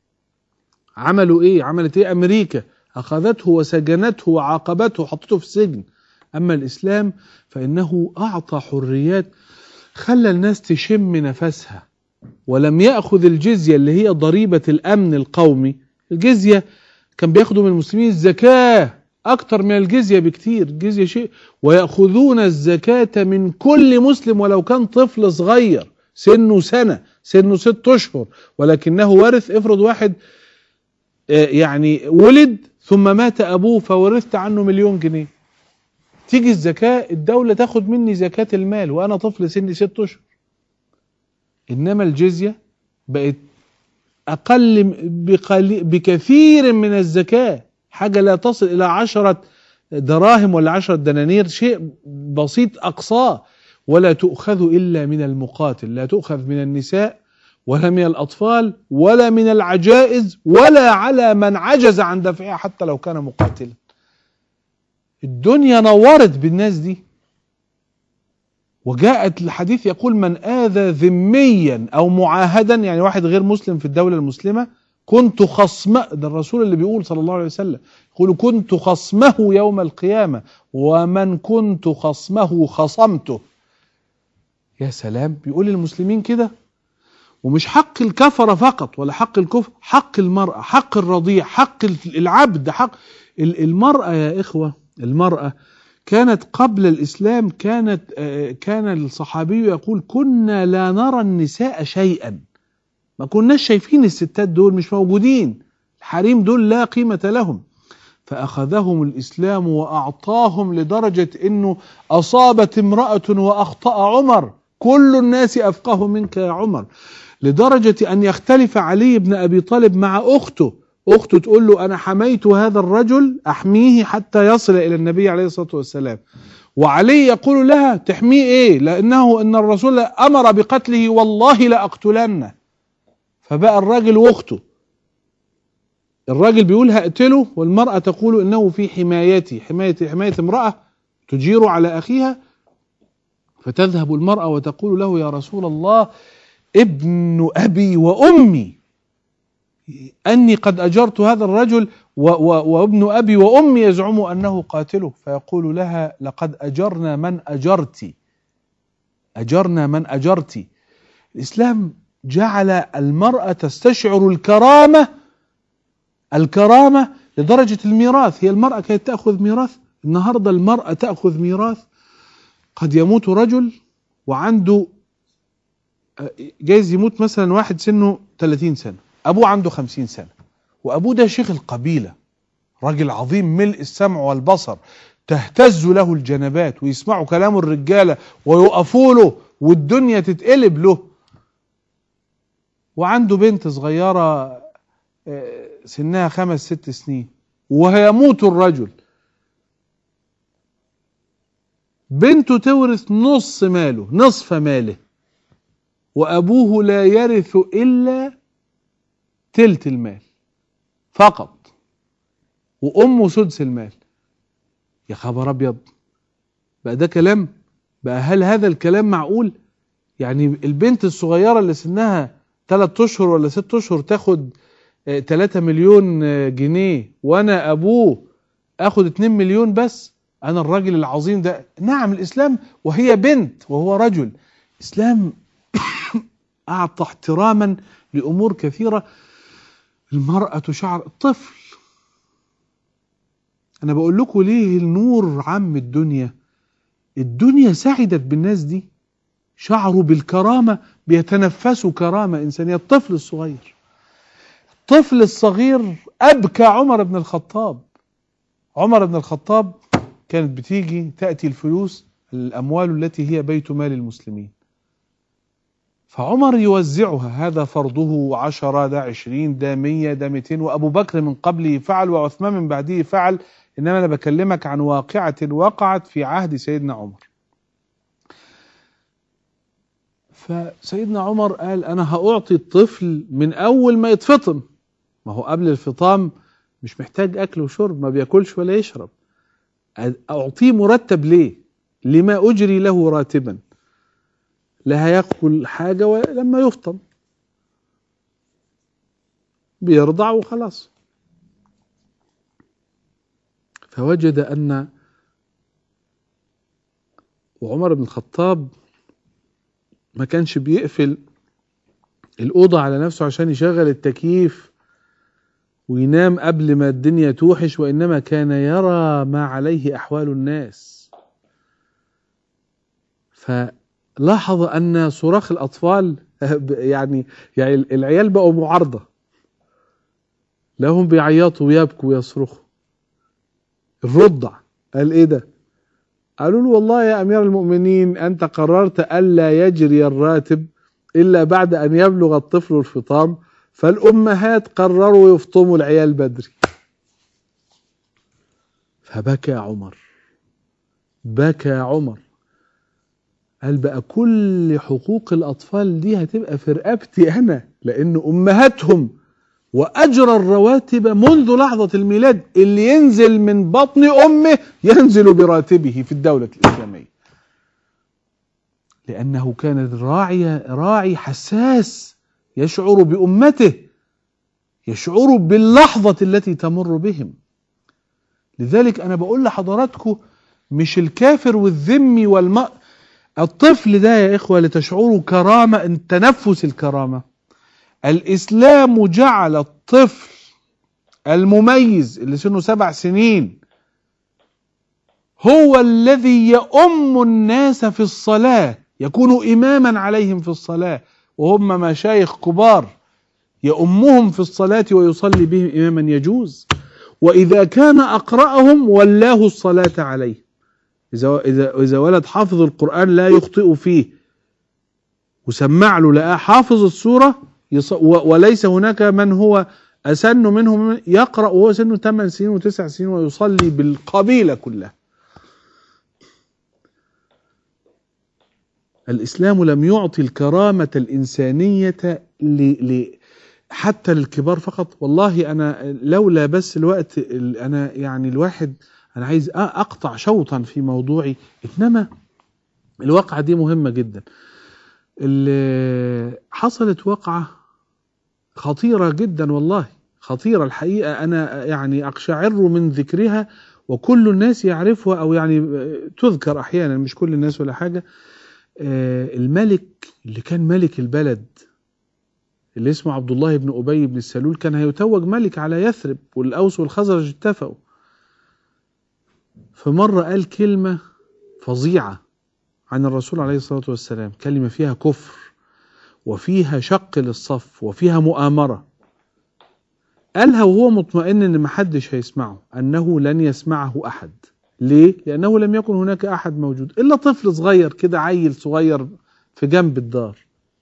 عملوا ايه عملت ايه امريكا اخذته وسجنته وعاقبته وحطته في السجن اما الاسلام فانه اعطى حريات خلى الناس تشم نفسها ولم يأخذ الجزية اللي هي ضريبة الأمن القومي الجزية كان بياخدوا من المسلمين الزكاة أكثر من الجزية بكتير الجزية شيء ويأخذون الزكاة من كل مسلم ولو كان طفل صغير سنه سنة سنه ست أشهر ولكنه ورث افرض واحد آه، يعني ولد ثم مات أبوه فورثت عنه مليون جنيه تيجي الزكاة الدولة تاخد مني زكاة المال وأنا طفل سني ست أشهر إنما الجزية بقت أقل بكثير من الزكاة حاجة لا تصل إلى عشرة دراهم ولا عشرة دنانير شيء بسيط أقصاه ولا تؤخذ إلا من المقاتل لا تؤخذ من النساء ولا من الأطفال ولا من العجائز ولا على من عجز عن دفعها حتى لو كان مقاتلا الدنيا نورت بالناس دي وجاءت الحديث يقول من آذى ذميا أو معاهدا يعني واحد غير مسلم في الدولة المسلمة كنت خصم ده الرسول اللي بيقول صلى الله عليه وسلم يقول كنت خصمه يوم القيامة ومن كنت خصمه خصمته يا سلام بيقول للمسلمين كده ومش حق الكفرة فقط ولا حق الكفر حق المرأة حق الرضيع حق العبد حق المرأة يا إخوة المرأة كانت قبل الإسلام كانت آه، كان الصحابي يقول كنا لا نرى النساء شيئا ما كناش شايفين الستات دول مش موجودين الحريم دول لا قيمة لهم فأخذهم الإسلام وأعطاهم لدرجة أنه أصابت امرأة وأخطأ عمر كل الناس أفقه منك يا عمر لدرجة أن يختلف علي بن أبي طالب مع أخته أخته تقول له أنا حميت هذا الرجل أحميه حتى يصل إلى النبي عليه الصلاة والسلام وعلي يقول لها تحميه إيه لأنه إن الرسول أمر بقتله والله لأقتلنه فبقى الراجل واخته الراجل بيقول هقتله والمرأة تقول إنه في حمايتي حماية حماية امرأة تجير على أخيها فتذهب المرأة وتقول له يا رسول الله ابن أبي وأمي أني قد أجرت هذا الرجل وابن أبي وأمي يزعم أنه قاتله فيقول لها لقد أجرنا من أجرت أجرنا من أجرت الإسلام جعل المرأة تستشعر الكرامة الكرامة لدرجة الميراث هي المرأة كانت تأخذ ميراث النهاردة المرأة تأخذ ميراث قد يموت رجل وعنده جايز يموت مثلا واحد سنه 30 سنة أبوه عنده خمسين سنة وأبوه ده شيخ القبيلة راجل عظيم ملء السمع والبصر تهتز له الجنبات ويسمعوا كلام الرجالة ويقفوا له والدنيا تتقلب له وعنده بنت صغيرة آه، سنها خمس ست سنين وهيموت الرجل بنته تورث نص ماله نصف ماله وأبوه لا يرث إلا تلت المال فقط وأمه سدس المال يا خبر أبيض بقى ده كلام بقى هل هذا الكلام معقول يعني البنت الصغيرة اللي سنها ثلاث أشهر ولا ست أشهر تاخد 3 مليون جنيه وانا ابوه اخد 2 مليون بس انا الراجل العظيم ده نعم الاسلام وهي بنت وهو رجل اسلام اعطى احتراما لامور كثيره المراه شعر طفل انا بقول لكم ليه النور عم الدنيا الدنيا سعدت بالناس دي شعروا بالكرامه بيتنفسوا كرامه انسانيه الطفل الصغير الطفل الصغير ابكى عمر بن الخطاب عمر بن الخطاب كانت بتيجي تأتي الفلوس الأموال التي هي بيت مال المسلمين فعمر يوزعها هذا فرضه عشرة ده عشرين ده مية ده ميتين وأبو بكر من قبله فعل وعثمان من بعده فعل إنما أنا بكلمك عن واقعة وقعت في عهد سيدنا عمر فسيدنا عمر قال أنا هأعطي الطفل من أول ما يتفطم ما هو قبل الفطام مش محتاج أكل وشرب ما بياكلش ولا يشرب أعطيه مرتب ليه لما أجري له راتبا لا هياكل حاجة لما يفطم بيرضع وخلاص فوجد أن وعمر بن الخطاب ما كانش بيقفل الأوضة على نفسه عشان يشغل التكييف وينام قبل ما الدنيا توحش وإنما كان يرى ما عليه أحوال الناس فلاحظ أن صراخ الأطفال يعني يعني العيال بقوا معارضة لهم بيعيطوا ويبكوا ويصرخوا الرضع قال ايه ده قالوا له والله يا امير المؤمنين انت قررت الا يجري الراتب الا بعد ان يبلغ الطفل الفطام فالامهات قرروا يفطموا العيال بدري فبكى عمر بكى عمر قال بقى كل حقوق الاطفال دي هتبقى في رقبتي انا لان امهاتهم واجرى الرواتب منذ لحظه الميلاد اللي ينزل من بطن امه ينزل براتبه في الدوله الاسلاميه لانه كان راعي راعي حساس يشعر بامته يشعر باللحظه التي تمر بهم لذلك انا بقول لحضراتكم مش الكافر والذمي والم الطفل ده يا اخوه لتشعروا كرامه تنفس الكرامه الإسلام جعل الطفل المميز اللي سنه سبع سنين هو الذي يؤم الناس في الصلاة يكون إماما عليهم في الصلاة وهم مشايخ كبار يؤمهم في الصلاة ويصلي بهم إماما يجوز وإذا كان أقرأهم ولاه الصلاة عليه إذا, إذا, إذا ولد حافظ القرآن لا يخطئ فيه وسمع له لقاه حافظ السورة وليس هناك من هو أسن منه يقرأ وهو سنه 8 سنين و9 سنين ويصلي بالقبيلة كلها الإسلام لم يعطي الكرامة الإنسانية ل... ل... حتى للكبار فقط والله أنا لولا بس الوقت أنا يعني الواحد أنا عايز أقطع شوطا في موضوعي إنما الواقعة دي مهمة جدا اللي حصلت وقعة خطيرة جدا والله خطيرة الحقيقة أنا يعني أقشعر من ذكرها وكل الناس يعرفها أو يعني تذكر أحيانا مش كل الناس ولا حاجة الملك اللي كان ملك البلد اللي اسمه عبد الله بن أبي بن السلول كان هيتوج ملك على يثرب والأوس والخزرج اتفقوا فمرة قال كلمة فظيعة عن الرسول عليه الصلاة والسلام كلمة فيها كفر وفيها شق للصف وفيها مؤامرة قالها وهو مطمئن ان محدش هيسمعه انه لن يسمعه احد ليه لانه لم يكن هناك احد موجود الا طفل صغير كده عيل صغير في جنب الدار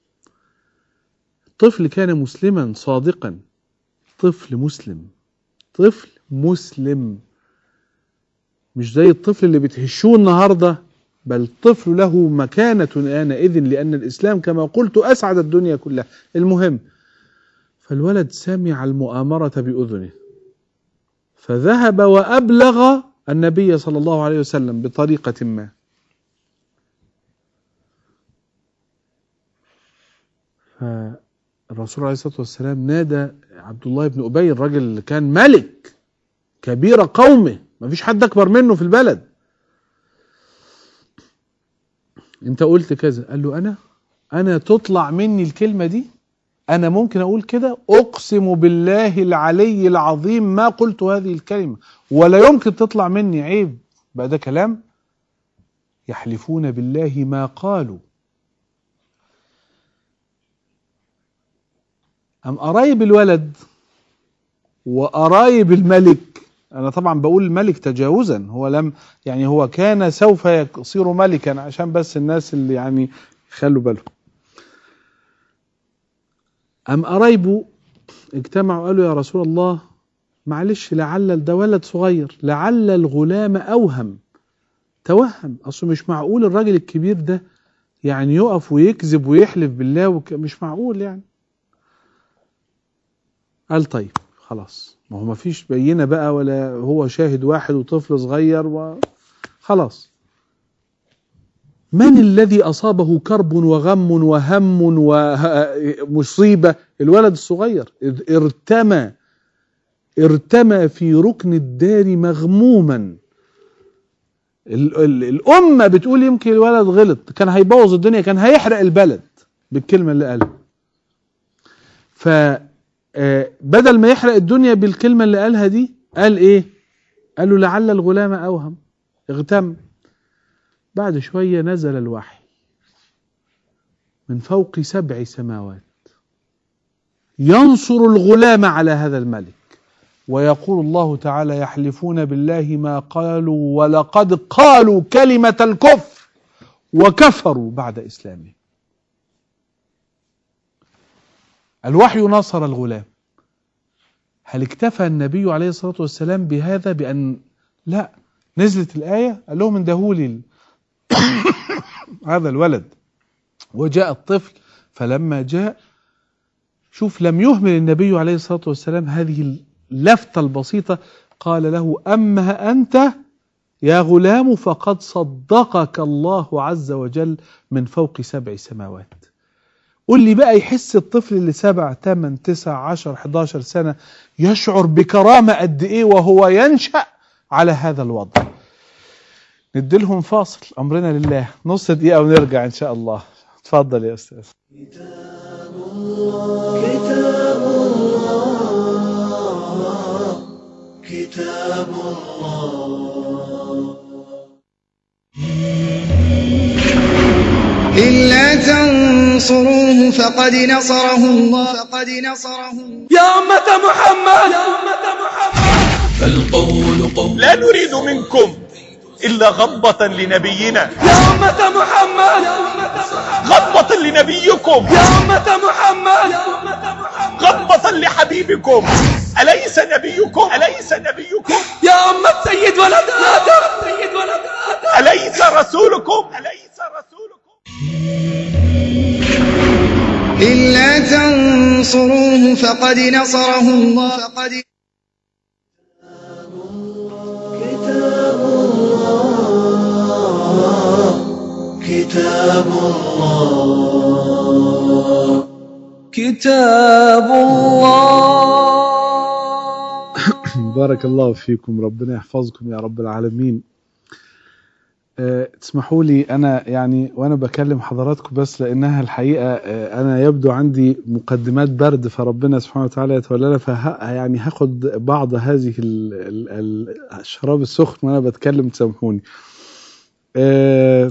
طفل كان مسلما صادقا طفل مسلم طفل مسلم مش زي الطفل اللي بتهشوه النهارده بل الطفل له مكانة آنئذ لأن الإسلام كما قلت أسعد الدنيا كلها المهم فالولد سمع المؤامرة بأذنه فذهب وأبلغ النبي صلى الله عليه وسلم بطريقة ما الرسول عليه الصلاة والسلام نادى عبد الله بن أبي الراجل اللي كان ملك كبير قومه ما فيش حد أكبر منه في البلد انت قلت كذا قال له أنا أنا تطلع مني الكلمة دي أنا ممكن أقول كده أقسم بالله العلي العظيم ما قلت هذه الكلمة ولا يمكن تطلع مني عيب بقى ده كلام يحلفون بالله ما قالوا أم قرايب الولد وقرايب الملك أنا طبعا بقول الملك تجاوزا هو لم يعني هو كان سوف يصير ملكا عشان بس الناس اللي يعني خلوا بالهم أم قرايبه اجتمعوا قالوا يا رسول الله معلش لعل ده ولد صغير لعل الغلام أوهم توهم أصله مش معقول الراجل الكبير ده يعني يقف ويكذب ويحلف بالله وك... مش معقول يعني قال طيب خلاص ما هو ما فيش بينة بقى ولا هو شاهد واحد وطفل صغير و... خلاص من الذي أصابه كرب وغم وهم ومصيبة الولد الصغير إذ ارتمى ارتمى في ركن الدار مغموما ال ال الأمة بتقول يمكن الولد غلط كان هيبوظ الدنيا كان هيحرق البلد بالكلمة اللي قالها ف بدل ما يحرق الدنيا بالكلمة اللي قالها دي قال ايه قال له لعل الغلام اوهم اغتم بعد شوية نزل الوحي من فوق سبع سماوات ينصر الغلام على هذا الملك ويقول الله تعالى يحلفون بالله ما قالوا ولقد قالوا كلمة الكفر وكفروا بعد إسلامهم الوحي نصر الغلام هل اكتفى النبي عليه الصلاة والسلام بهذا بأن لا نزلت الآية قال لهم اندهولي هذا الولد وجاء الطفل فلما جاء شوف لم يهمل النبي عليه الصلاة والسلام هذه اللفتة البسيطة قال له أما أنت يا غلام فقد صدقك الله عز وجل من فوق سبع سماوات قول لي بقى يحس الطفل اللي سبع تمن تسع عشر حداشر سنة يشعر بكرامة قد ايه وهو ينشأ على هذا الوضع نديلهم فاصل امرنا لله نص دقيقة ونرجع ان شاء الله اتفضل يا استاذ كتاب الله كتاب الله كتاب الله إلا تنصروه فقد نصره الله فقد نصره الله يا أمة محمد يا أمة محمد فالقول قول لا نريد منكم إلا غضبة لنبينا يا أمة محمد يا أمة محمد غضبة لنبيكم يا أمة محمد يا أمة محمد غضبة لحبيبكم أليس نبيكم أليس نبيكم يا أمة سيد ولد آدم سيد ولد آدم أليس رسولكم أليس رسولكم إلا تنصروه فقد نصره الله فقد كتاب الله كتاب الله كتاب الله بارك الله فيكم ربنا يحفظكم يا رب العالمين أه تسمحوا لي انا يعني وانا بكلم حضراتكم بس لانها الحقيقه أه انا يبدو عندي مقدمات برد فربنا سبحانه وتعالى يتولانا فه يعني هاخد بعض هذه ال ال ال الشراب السخن وانا بتكلم تسامحوني. أه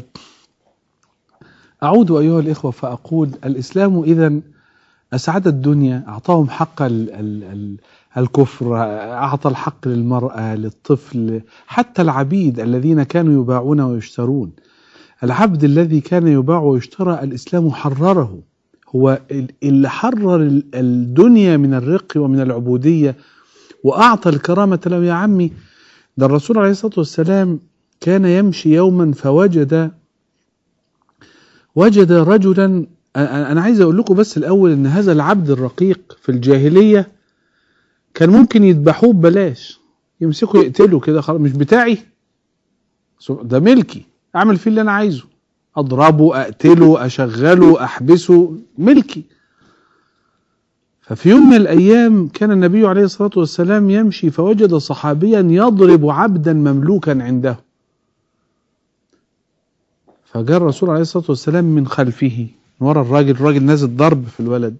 اعود ايها الاخوه فاقول الاسلام اذا اسعد الدنيا اعطاهم حق ال ال ال الكفر أعطى الحق للمرأة للطفل حتى العبيد الذين كانوا يباعون ويشترون العبد الذي كان يباع ويشترى الإسلام حرره هو اللي حرر الدنيا من الرق ومن العبودية وأعطى الكرامة له يا عمي ده الرسول عليه الصلاة والسلام كان يمشي يوما فوجد وجد رجلا أنا عايز أقول لكم بس الأول أن هذا العبد الرقيق في الجاهلية كان ممكن يذبحوه ببلاش يمسكوا يقتلوا كده خلاص مش بتاعي ده ملكي اعمل فيه اللي انا عايزه اضربه اقتله اشغله احبسه ملكي ففي يوم من الأيام كان النبي عليه الصلاة والسلام يمشي فوجد صحابيا يضرب عبدا مملوكا عنده فجاء الرسول عليه الصلاة والسلام من خلفه من ورا الراجل الراجل نازل ضرب في الولد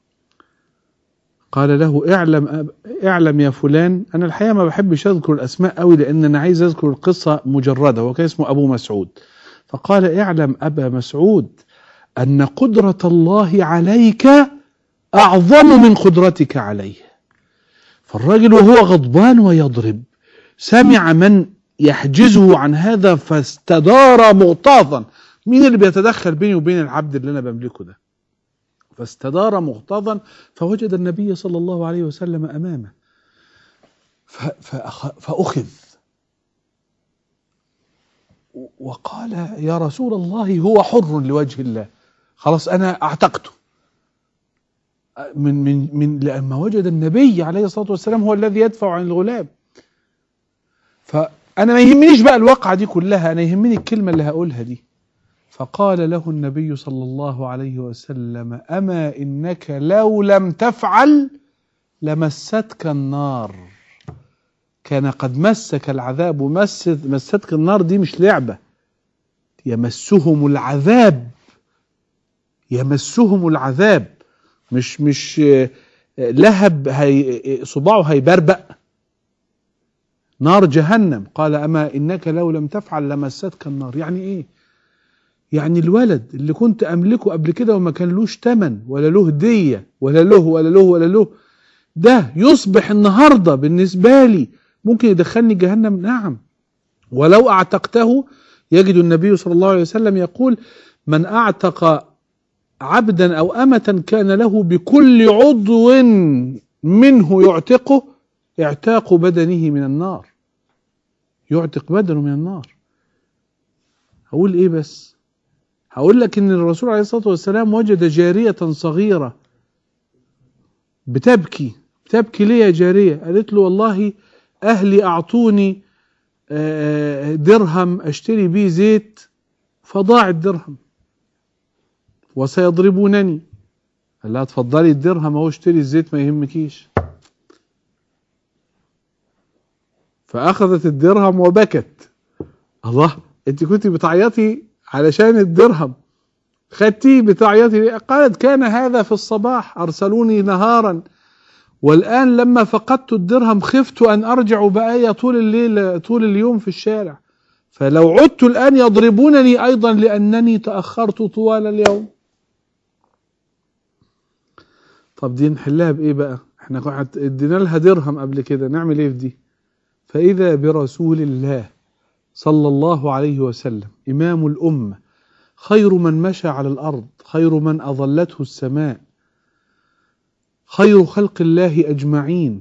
قال له اعلم أب- اعلم يا فلان انا الحقيقه ما بحبش اذكر الاسماء قوي لان انا عايز اذكر القصه مجرده هو كان اسمه ابو مسعود فقال اعلم ابا مسعود ان قدره الله عليك اعظم من قدرتك عليه فالراجل وهو غضبان ويضرب سمع من يحجزه عن هذا فاستدار مغتاظا مين اللي بيتدخل بيني وبين العبد اللي انا بملكه ده فاستدار مغتاظا فوجد النبي صلى الله عليه وسلم امامه ف- فأخ- فاخذ و- وقال يا رسول الله هو حر لوجه الله خلاص انا اعتقته من من من لما وجد النبي عليه الصلاه والسلام هو الذي يدفع عن الغلام فانا ما يهمنيش بقى الواقعه دي كلها انا يهمني الكلمه اللي هقولها دي فقال له النبي صلى الله عليه وسلم اما انك لو لم تفعل لمستك النار كان قد مسك العذاب ومست مستك النار دي مش لعبه يمسهم العذاب يمسهم العذاب مش مش آه، آه، لهب هي صباعه هيبربق نار جهنم قال اما انك لو لم تفعل لمستك النار يعني ايه يعني الولد اللي كنت املكه قبل كده وما كان لوش تمن ولا له هديه ولا له ولا له ولا له ده يصبح النهارده بالنسبه لي ممكن يدخلني جهنم نعم ولو اعتقته يجد النبي صلى الله عليه وسلم يقول من اعتق عبدا او امه كان له بكل عضو منه يعتقه اعتاق بدنه من النار يعتق بدنه من النار هقول ايه بس هقول لك ان الرسول عليه الصلاه والسلام وجد جاريه صغيره بتبكي بتبكي ليه يا جاريه قالت له والله اهلي اعطوني آه، درهم اشتري بيه زيت فضاع الدرهم وسيضربونني قال لها اتفضلي الدرهم اهو اشتري الزيت ما يهمكيش فاخذت الدرهم وبكت الله انت كنت بتعيطي علشان الدرهم خدتيه بتعيطي ليه؟ قالت كان هذا في الصباح ارسلوني نهارا والان لما فقدت الدرهم خفت ان ارجع بآية طول الليل طول اليوم في الشارع فلو عدت الان يضربونني ايضا لانني تاخرت طوال اليوم طب دي نحلها بايه بقى احنا كنا ادينا لها درهم قبل كده نعمل ايه في دي فاذا برسول الله صلى الله عليه وسلم امام الامه خير من مشى على الارض خير من اظلته السماء خير خلق الله اجمعين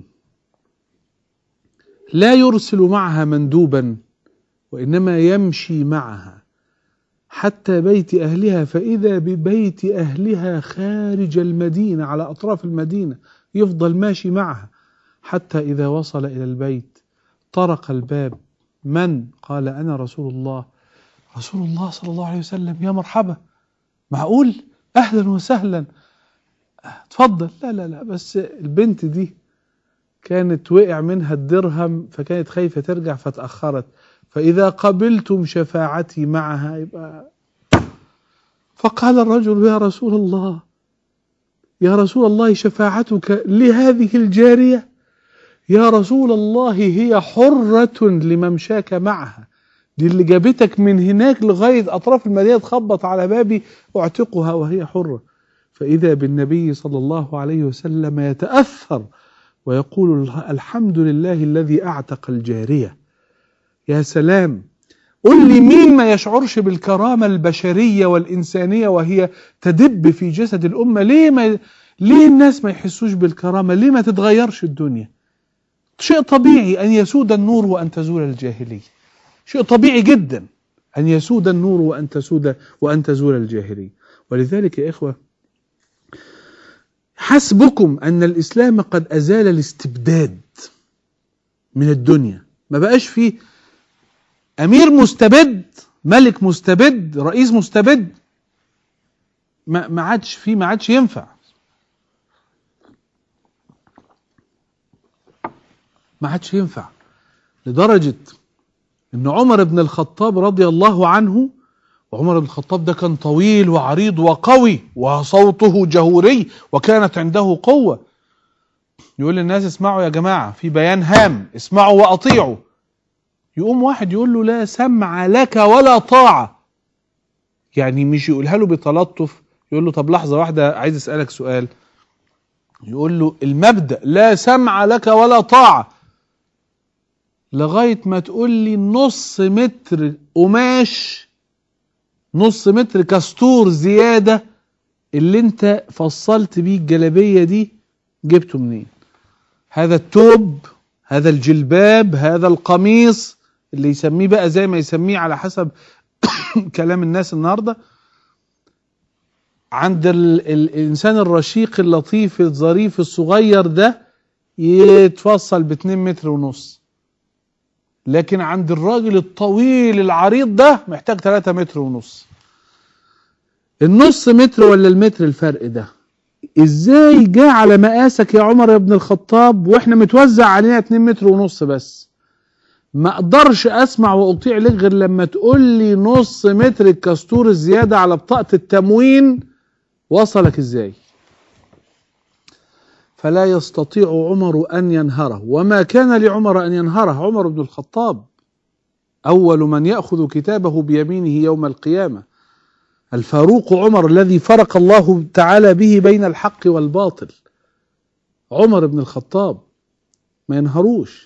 لا يرسل معها مندوبا وانما يمشي معها حتى بيت اهلها فاذا ببيت اهلها خارج المدينه على اطراف المدينه يفضل ماشي معها حتى اذا وصل الى البيت طرق الباب من قال انا رسول الله رسول الله صلى الله عليه وسلم يا مرحبا معقول اهلا وسهلا اتفضل لا لا لا بس البنت دي كانت وقع منها الدرهم فكانت خايفة ترجع فتأخرت فإذا قبلتم شفاعتي معها يبقى فقال الرجل يا رسول الله يا رسول الله شفاعتك لهذه الجارية يا رسول الله هي حرة لممشاك معها دي اللي جابتك من هناك لغاية أطراف المدينة تخبط على بابي أعتقها وهي حرة فإذا بالنبي صلى الله عليه وسلم يتأثر ويقول الحمد لله الذي أعتق الجارية يا سلام قل لي مين ما يشعرش بالكرامة البشرية والإنسانية وهي تدب في جسد الأمة ليه ما ليه الناس ما يحسوش بالكرامة ليه ما تتغيرش الدنيا شيء طبيعي أن يسود النور وأن تزول الجاهلية شيء طبيعي جدا أن يسود النور وأن تسود وأن تزول الجاهلية ولذلك يا إخوة حسبكم أن الإسلام قد أزال الاستبداد من الدنيا ما بقاش فيه أمير مستبد ملك مستبد رئيس مستبد ما ما عادش فيه ما عادش ينفع ما عادش ينفع لدرجة ان عمر بن الخطاب رضي الله عنه وعمر بن الخطاب ده كان طويل وعريض وقوي وصوته جهوري وكانت عنده قوة يقول للناس اسمعوا يا جماعة في بيان هام اسمعوا وأطيعوا يقوم واحد يقول له لا سمع لك ولا طاعة يعني مش يقولها له بتلطف يقول له طب لحظة واحدة عايز أسألك سؤال يقول له المبدأ لا سمع لك ولا طاعة لغاية ما تقول لي نص متر قماش نص متر كستور زيادة اللي انت فصلت بيه الجلابية دي جبته منين هذا التوب هذا الجلباب هذا القميص اللي يسميه بقى زي ما يسميه على حسب كلام الناس النهارده عند ال ال الانسان الرشيق اللطيف الظريف الصغير ده يتفصل باتنين متر ونص لكن عند الراجل الطويل العريض ده محتاج 3 متر ونص النص متر ولا المتر الفرق ده ازاي جاء على مقاسك يا عمر يا ابن الخطاب واحنا متوزع علينا 2 متر ونص بس ما اقدرش اسمع واطيع لك غير لما تقول لي نص متر الكستور الزياده على بطاقه التموين وصلك ازاي فلا يستطيع عمر ان ينهره وما كان لعمر ان ينهره عمر بن الخطاب اول من ياخذ كتابه بيمينه يوم القيامه الفاروق عمر الذي فرق الله تعالى به بين الحق والباطل عمر بن الخطاب ما ينهروش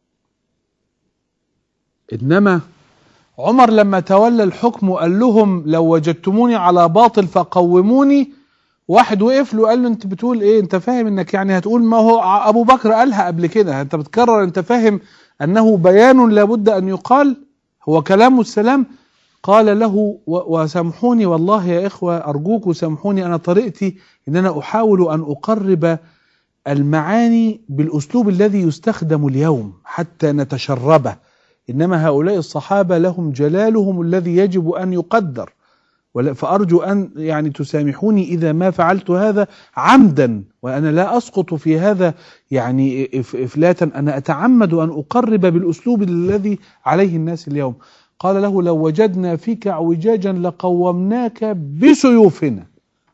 انما عمر لما تولى الحكم وقال لهم لو وجدتموني على باطل فقوموني واحد وقف له قال له انت بتقول ايه انت فاهم انك يعني هتقول ما هو ابو بكر قالها قبل كده انت بتكرر انت فاهم انه بيان لابد ان يقال هو كلام السلام قال له وسامحوني والله يا إخوة أرجوك سامحوني أنا طريقتي إن أنا أحاول أن أقرب المعاني بالأسلوب الذي يستخدم اليوم حتى نتشربه إنما هؤلاء الصحابة لهم جلالهم الذي يجب أن يقدر فأرجو أن يعني تسامحوني إذا ما فعلت هذا عمدا وأنا لا أسقط في هذا يعني إفلاتا أنا أتعمد أن أقرب بالأسلوب الذي عليه الناس اليوم قال له لو وجدنا فيك اعوجاجا لقومناك بسيوفنا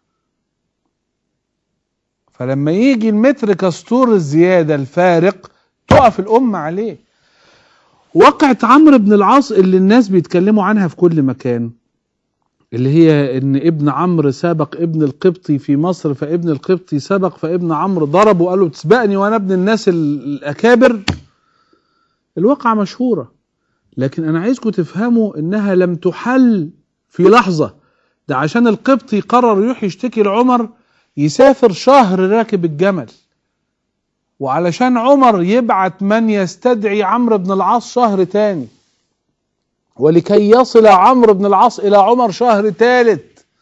فلما يجي المتر كستور الزيادة الفارق تقف الأمة عليه وقعت عمرو بن العاص اللي الناس بيتكلموا عنها في كل مكان اللي هي ان ابن عمرو سابق ابن القبطي في مصر فابن القبطي سبق فابن عمرو ضربه وقال له تسبقني وانا ابن الناس الاكابر الواقعة مشهوره لكن انا عايزكم تفهموا انها لم تحل في لحظة ده عشان القبطي قرر يروح يشتكي لعمر يسافر شهر راكب الجمل وعلشان عمر يبعت من يستدعي عمرو بن العاص شهر تاني ولكي يصل عمرو بن العاص الى عمر شهر ثالث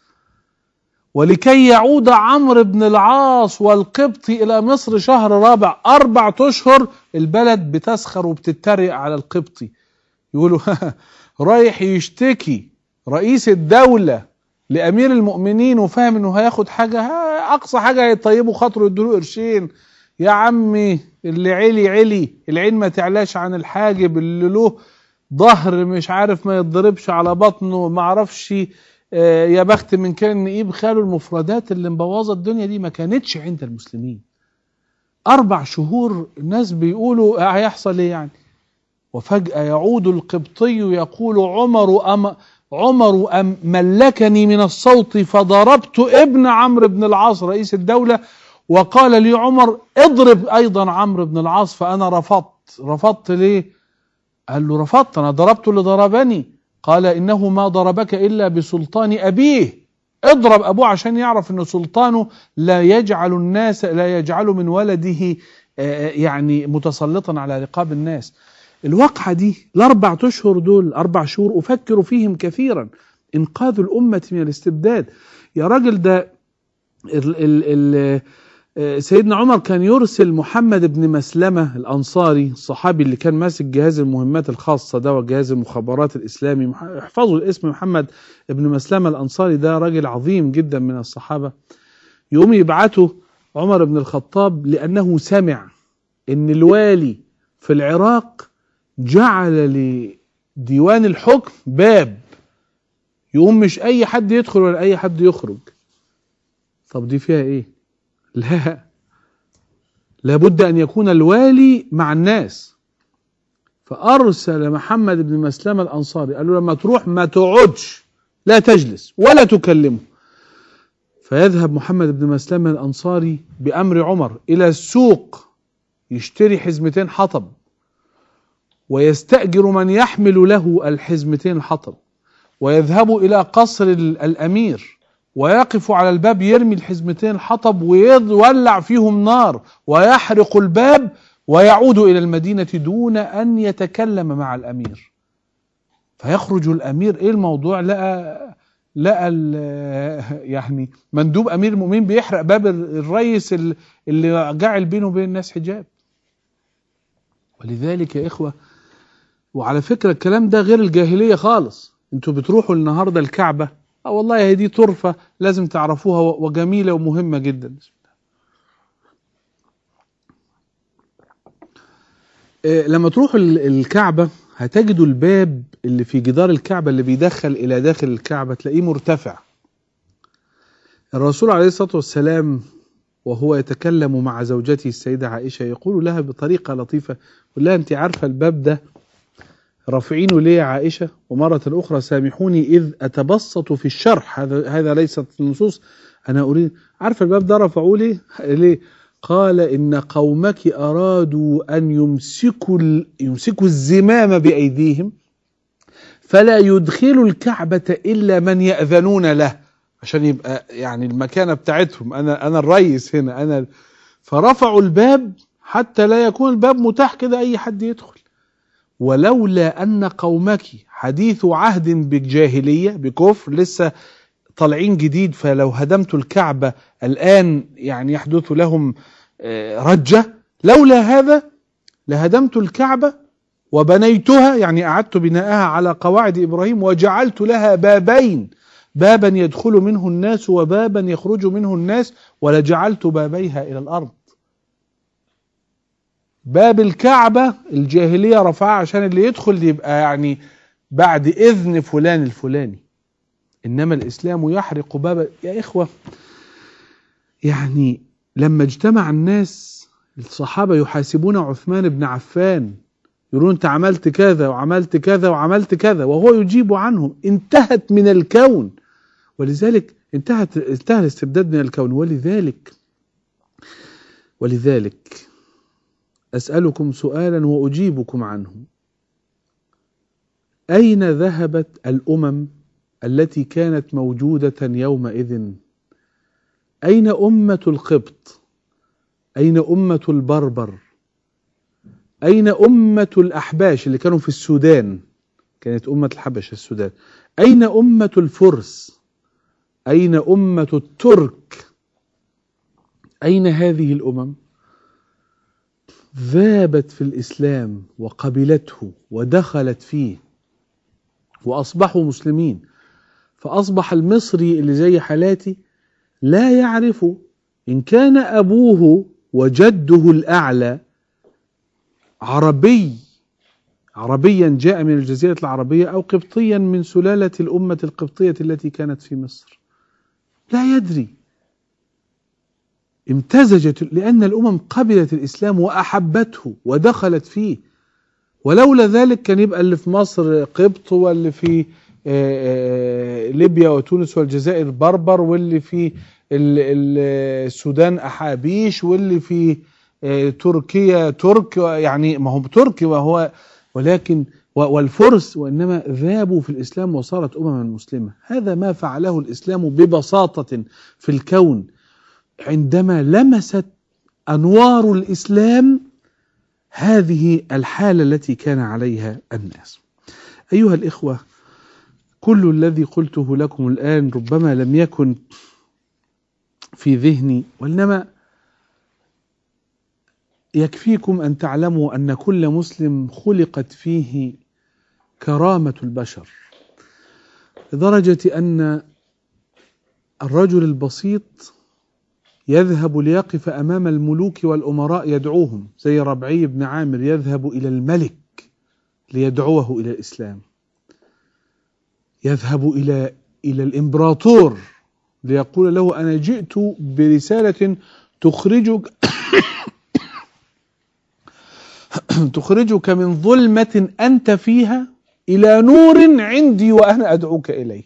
ولكي يعود عمرو بن العاص والقبطي الى مصر شهر رابع اربع اشهر البلد بتسخر وبتتريق على القبطي يقولوا رايح يشتكي رئيس الدولة لأمير المؤمنين وفاهم إنه هياخد حاجة أقصى حاجة هيطيبوا خاطره يدوا قرشين يا عمي اللي علي علي العين ما تعلاش عن الحاجب اللي له ظهر مش عارف ما يتضربش على بطنه ما عرفش آه يا بخت من كان نقيب خاله المفردات اللي مبوظه الدنيا دي ما كانتش عند المسلمين أربع شهور الناس بيقولوا هيحصل إيه يعني وفجأة يعود القبطي يقول عمر أم عمر أم ملكني من الصوت فضربت ابن عمرو بن العاص رئيس الدولة وقال لي عمر اضرب أيضا عمرو بن العاص فأنا رفضت رفضت ليه قال له رفضت أنا ضربت اللي ضربني قال إنه ما ضربك إلا بسلطان أبيه اضرب أبوه عشان يعرف أن سلطانه لا يجعل الناس لا يجعل من ولده يعني متسلطا على رقاب الناس الواقعة دي الأربع أشهر دول أربع شهور أفكر فيهم كثيرا إنقاذ الأمة من الاستبداد يا راجل ده ال ال ال سيدنا عمر كان يرسل محمد بن مسلمة الأنصاري الصحابي اللي كان ماسك جهاز المهمات الخاصة ده وجهاز المخابرات الإسلامي احفظوا الاسم محمد بن مسلمة الأنصاري ده راجل عظيم جدا من الصحابة يقوم يبعته عمر بن الخطاب لأنه سمع إن الوالي في العراق جعل لديوان الحكم باب يقوم مش اي حد يدخل ولا اي حد يخرج طب دي فيها ايه لا لابد ان يكون الوالي مع الناس فارسل محمد بن مسلمه الانصاري قال له لما تروح ما تقعدش لا تجلس ولا تكلمه فيذهب محمد بن مسلمه الانصاري بامر عمر الى السوق يشتري حزمتين حطب ويستأجر من يحمل له الحزمتين الحطب ويذهب إلى قصر ال- الأمير ويقف على الباب يرمي الحزمتين الحطب ويولع فيهم نار ويحرق الباب ويعود إلى المدينة دون أن يتكلم مع الأمير فيخرج الأمير إيه الموضوع لقى لقى ال- يعني مندوب أمير المؤمنين بيحرق باب ال- الريس ال- اللي جعل بينه وبين الناس حجاب ولذلك يا إخوة وعلى فكرة الكلام ده غير الجاهلية خالص انتوا بتروحوا النهاردة الكعبة اه والله هي دي طرفة لازم تعرفوها و- وجميلة ومهمة جدا آه، لما تروحوا ال- الكعبة هتجدوا الباب اللي في جدار الكعبة اللي بيدخل إلى داخل الكعبة تلاقيه مرتفع الرسول عليه الصلاة والسلام وهو يتكلم مع زوجته السيدة عائشة يقول لها بطريقة لطيفة يقول لها أنت عارفة الباب ده رافعينه ليه يا عائشة ومرة أخرى سامحوني إذ أتبسط في الشرح هذا هذا ليست النصوص أنا أريد عارفة الباب ده رفعوه ليه؟ ليه؟ قال إن قومك أرادوا أن يمسكوا ال- يمسكوا الزمام بأيديهم فلا يدخلوا الكعبة إلا من يأذنون له عشان يبقى يعني المكانة بتاعتهم أنا أنا الريس هنا أنا فرفعوا الباب حتى لا يكون الباب متاح كده أي حد يدخل ولولا أن قومك حديث عهد بالجاهلية بكفر لسه طالعين جديد فلو هدمت الكعبة الآن يعني يحدث لهم آه، رجة لولا هذا لهدمت الكعبة وبنيتها يعني أعدت بناءها على قواعد إبراهيم وجعلت لها بابين بابا يدخل منه الناس وبابا يخرج منه الناس ولجعلت بابيها إلى الأرض باب الكعبة الجاهلية رفعها عشان اللي يدخل يبقى يعني بعد إذن فلان الفلاني إنما الإسلام يحرق باب يا إخوة يعني لما اجتمع الناس الصحابة يحاسبون عثمان بن عفان يقولون أنت عملت كذا وعملت كذا وعملت كذا وهو يجيب عنهم انتهت من الكون ولذلك انتهت انتهى الاستبداد من الكون ولذلك ولذلك أسألكم سؤالا وأجيبكم عنه أين ذهبت الأمم التي كانت موجودة يومئذ أين أمة القبط أين أمة البربر أين أمة الأحباش اللي كانوا في السودان كانت أمة الحبش السودان أين أمة الفرس أين أمة الترك أين هذه الأمم ذابت في الإسلام وقبلته ودخلت فيه وأصبحوا مسلمين فأصبح المصري اللي زي حالاتي لا يعرف إن كان أبوه وجده الأعلى عربي عربيا جاء من الجزيرة العربية أو قبطيا من سلالة الأمة القبطية التي كانت في مصر لا يدري امتزجت لأن الأمم قبلت الإسلام وأحبته ودخلت فيه ولولا ذلك كان يبقى اللي في مصر قبط واللي في آه، آه، ليبيا وتونس والجزائر بربر واللي في ال- ال- السودان أحابيش واللي في آه، تركيا ترك يعني ما هو تركي وهو ولكن و- والفرس وإنما ذابوا في الإسلام وصارت أمما مسلمة هذا ما فعله الإسلام ببساطة في الكون عندما لمست أنوار الإسلام هذه الحالة التي كان عليها الناس أيها الإخوة كل الذي قلته لكم الآن ربما لم يكن في ذهني وإنما يكفيكم أن تعلموا أن كل مسلم خلقت فيه كرامة البشر لدرجة أن الرجل البسيط يذهب ليقف أمام الملوك والأمراء يدعوهم زي ربعي بن عامر يذهب إلى الملك ليدعوه إلى الإسلام يذهب إلى إلى الإمبراطور ليقول له أنا جئت برسالة تخرجك تخرجك من ظلمة أنت فيها إلى نور عندي وأنا أدعوك إليه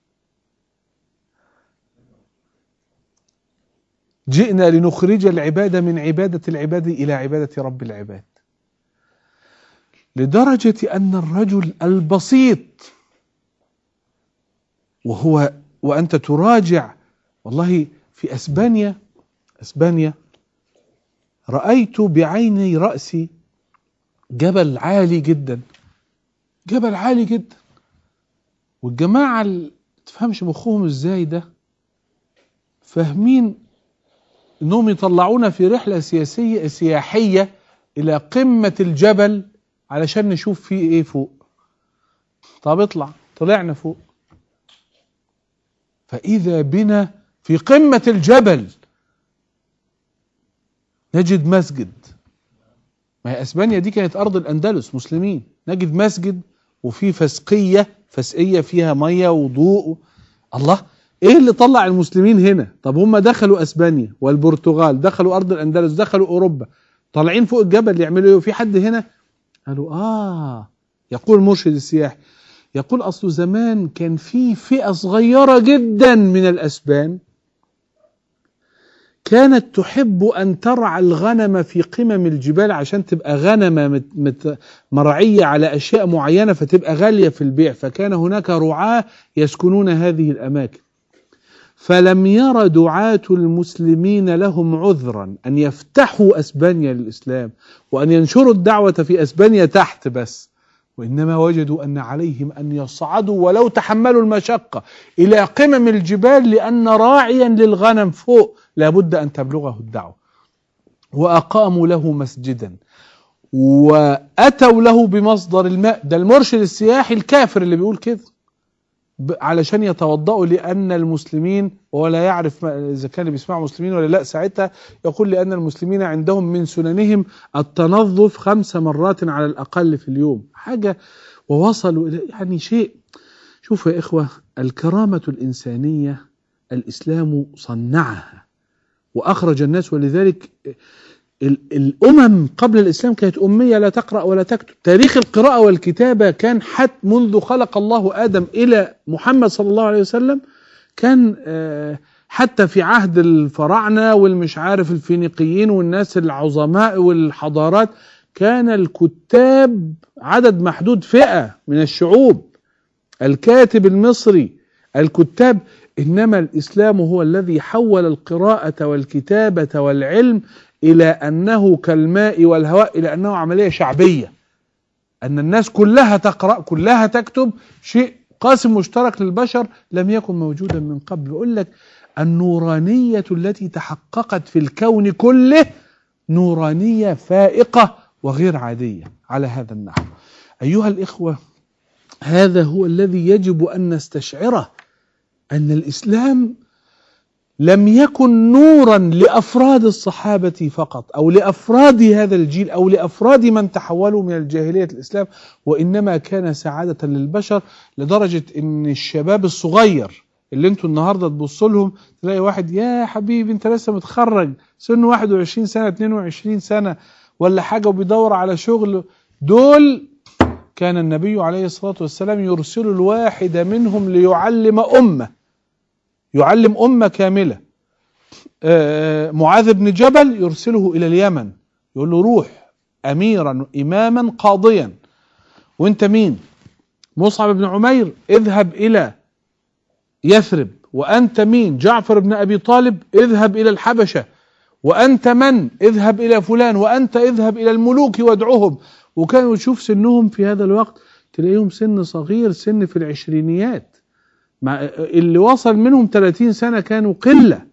جئنا لنخرج العباد من عبادة العباد إلى عبادة رب العباد لدرجة أن الرجل البسيط وهو وأنت تراجع والله في أسبانيا أسبانيا رأيت بعيني رأسي جبل عالي جدا جبل عالي جدا والجماعة اللي تفهمش مخهم ازاي ده فاهمين انهم يطلعونا في رحلة سياسية سياحية الى قمة الجبل علشان نشوف فيه ايه فوق طب اطلع طلعنا فوق فاذا بنا في قمة الجبل نجد مسجد ما هي اسبانيا دي كانت ارض الاندلس مسلمين نجد مسجد وفي فسقيه فسقيه فيها ميه وضوء الله ايه اللي طلع المسلمين هنا طب هم دخلوا اسبانيا والبرتغال دخلوا ارض الاندلس دخلوا اوروبا طالعين فوق الجبل يعملوا ايه وفي حد هنا قالوا اه يقول مرشد السياحي يقول اصل زمان كان في فئه صغيره جدا من الاسبان كانت تحب أن ترعى الغنم في قمم الجبال عشان تبقى غنمة مت مت مرعية على أشياء معينة فتبقى غالية في البيع فكان هناك رعاة يسكنون هذه الأماكن فلم ير دعاة المسلمين لهم عذرا أن يفتحوا أسبانيا للإسلام وأن ينشروا الدعوة في أسبانيا تحت بس وإنما وجدوا أن عليهم أن يصعدوا ولو تحملوا المشقة إلى قمم الجبال لأن راعيا للغنم فوق لابد أن تبلغه الدعوة وأقاموا له مسجدا وأتوا له بمصدر الماء ده المرشد السياحي الكافر اللي بيقول كده علشان يتوضأوا لأن المسلمين ولا يعرف إذا كان بيسمعوا مسلمين ولا لا ساعتها يقول لأن المسلمين عندهم من سننهم التنظف خمس مرات على الأقل في اليوم حاجة ووصلوا إلى يعني شيء شوفوا يا إخوة الكرامة الإنسانية الإسلام صنعها وأخرج الناس ولذلك الأمم قبل الإسلام كانت أمية لا تقرأ ولا تكتب تاريخ القراءة والكتابة كان حتى منذ خلق الله آدم إلى محمد صلى الله عليه وسلم كان حتى في عهد الفراعنة والمش عارف الفينيقيين والناس العظماء والحضارات كان الكتاب عدد محدود فئة من الشعوب الكاتب المصري الكتاب إنما الإسلام هو الذي حول القراءة والكتابة والعلم إلى أنه كالماء والهواء إلى أنه عملية شعبية أن الناس كلها تقرأ كلها تكتب شيء قاسم مشترك للبشر لم يكن موجودا من قبل يقول لك النورانية التي تحققت في الكون كله نورانية فائقة وغير عادية على هذا النحو أيها الإخوة هذا هو الذي يجب أن نستشعره أن الإسلام لم يكن نورا لافراد الصحابه فقط او لافراد هذا الجيل او لافراد من تحولوا من الجاهليه الاسلام وانما كان سعاده للبشر لدرجه ان الشباب الصغير اللي انتوا النهارده تبصوا لهم تلاقي واحد يا حبيبي انت لسه متخرج سنه 21 سنه 22 سنه ولا حاجه وبيدور على شغل دول كان النبي عليه الصلاه والسلام يرسل الواحد منهم ليعلم امه يعلم أمة كاملة معاذ بن جبل يرسله إلى اليمن يقول له روح أميرا إماما قاضيا وانت مين مصعب بن عمير اذهب إلى يثرب وأنت مين جعفر بن أبي طالب اذهب إلى الحبشة وأنت من اذهب إلى فلان وأنت اذهب إلى الملوك وادعوهم وكانوا تشوف سنهم في هذا الوقت تلاقيهم سن صغير سن في العشرينيات مع اللي وصل منهم 30 سنة كانوا قلة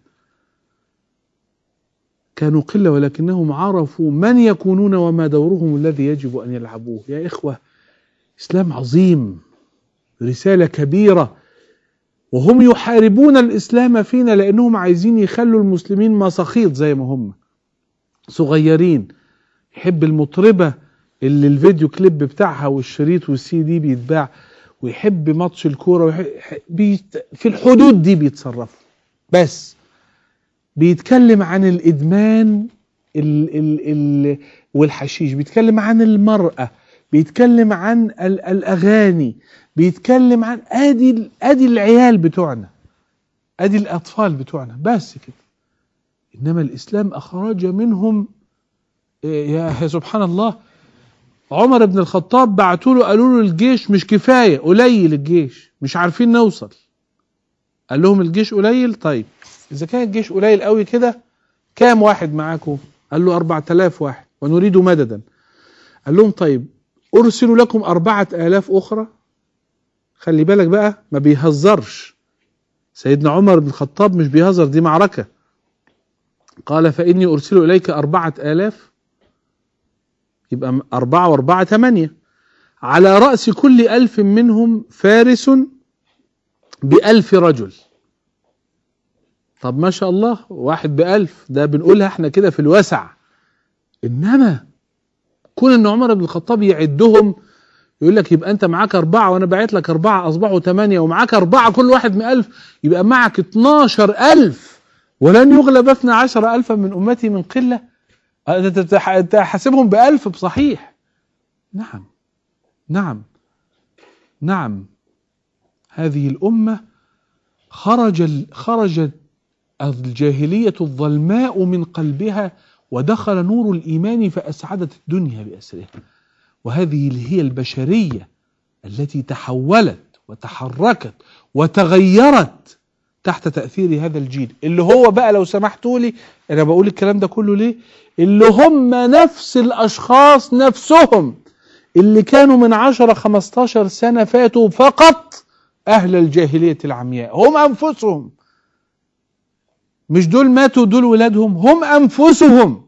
كانوا قلة ولكنهم عرفوا من يكونون وما دورهم الذي يجب أن يلعبوه يا إخوة إسلام عظيم رسالة كبيرة وهم يحاربون الإسلام فينا لأنهم عايزين يخلوا المسلمين مساخيط زي ما هم صغيرين يحب المطربة اللي الفيديو كليب بتاعها والشريط والسي دي بيتباع ويحب ماتش الكورة ويحب بيت في الحدود دي بيتصرفوا بس بيتكلم عن الإدمان ال ال ال والحشيش بيتكلم عن المرأة بيتكلم عن ال الأغاني بيتكلم عن ادي ادي العيال بتوعنا ادي الاطفال بتوعنا بس كده انما الاسلام اخرج منهم إيه يا سبحان الله عمر بن الخطاب بعتوا له قالوا له الجيش مش كفايه قليل الجيش مش عارفين نوصل قال لهم الجيش قليل طيب اذا كان الجيش قليل قوي كده كام واحد معاكم قال له 4000 واحد ونريد مددا قال لهم طيب ارسل لكم أربعة آلاف أخرى خلي بالك بقى ما بيهزرش سيدنا عمر بن الخطاب مش بيهزر دي معركة قال فإني أرسل إليك أربعة آلاف يبقى أربعة وأربعة ثمانية على رأس كل ألف منهم فارس بألف رجل طب ما شاء الله واحد بألف ده بنقولها احنا كده في الوسع إنما كون ان عمر بن الخطاب يعدهم يقول لك يبقى انت معاك اربعه وانا باعت لك اربعه اصبحوا ثمانيه ومعاك اربعه كل واحد من ألف يبقى معك 12000 ولن يغلب اثنا عشر ألفا من امتي من قله انت حاسبهم بألف بصحيح نعم نعم نعم هذه الأمة خرج خرجت الجاهلية الظلماء من قلبها ودخل نور الإيمان فأسعدت الدنيا بأسرها وهذه هي البشرية التي تحولت وتحركت وتغيرت تحت تأثير هذا الجيل اللي هو بقى لو سمحتوا لي أنا بقول الكلام ده كله ليه اللي هم نفس الأشخاص نفسهم اللي كانوا من عشرة خمستاشر سنة فاتوا فقط أهل الجاهلية العمياء هم أنفسهم مش دول ماتوا دول ولادهم هم أنفسهم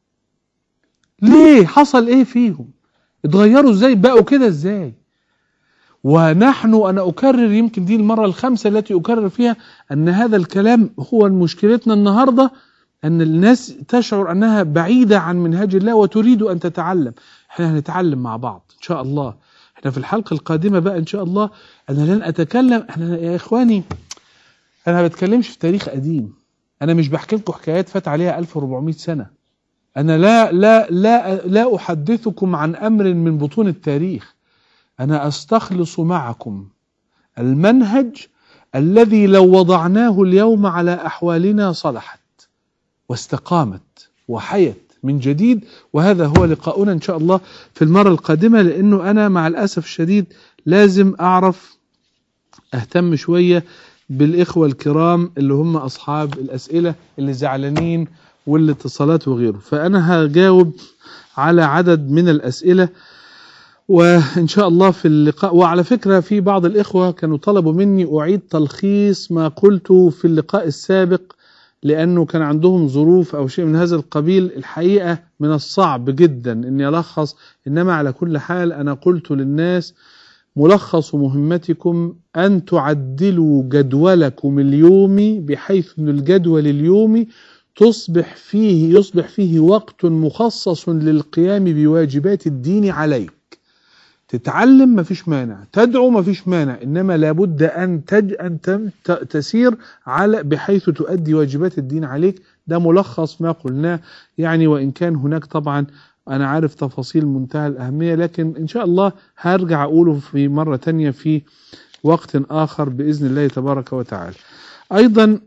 ليه حصل ايه فيهم اتغيروا ازاي بقوا كده ازاي ونحن انا اكرر يمكن دي المرة الخامسة التي اكرر فيها ان هذا الكلام هو مشكلتنا النهاردة ان الناس تشعر انها بعيدة عن منهج الله وتريد ان تتعلم احنا هنتعلم مع بعض ان شاء الله احنا في الحلقة القادمة بقى ان شاء الله انا لن اتكلم احنا يا اخواني انا ما بتكلمش في تاريخ قديم انا مش بحكي لكم حكايات فات عليها 1400 سنة أنا لا لا لا لا أحدثكم عن أمر من بطون التاريخ أنا أستخلص معكم المنهج الذي لو وضعناه اليوم على أحوالنا صلحت واستقامت وحيت من جديد وهذا هو لقاؤنا إن شاء الله في المرة القادمة لأنه أنا مع الأسف الشديد لازم أعرف أهتم شوية بالإخوة الكرام اللي هم أصحاب الأسئلة اللي زعلانين والاتصالات وغيره فأنا هجاوب على عدد من الأسئلة وإن شاء الله في اللقاء وعلى فكرة في بعض الإخوة كانوا طلبوا مني أعيد تلخيص ما قلته في اللقاء السابق لأنه كان عندهم ظروف أو شيء من هذا القبيل الحقيقة من الصعب جدا أني ألخص إنما على كل حال أنا قلت للناس ملخص مهمتكم أن تعدلوا جدولكم اليومي بحيث أن الجدول اليومي تصبح فيه يصبح فيه وقت مخصص للقيام بواجبات الدين عليك تتعلم مفيش مانع تدعو مفيش مانع انما لابد ان تج ان تسير على بحيث تؤدي واجبات الدين عليك ده ملخص ما قلناه يعني وان كان هناك طبعا انا عارف تفاصيل منتهى الاهميه لكن ان شاء الله هرجع اقوله في مره تانية في وقت اخر باذن الله تبارك وتعالى ايضا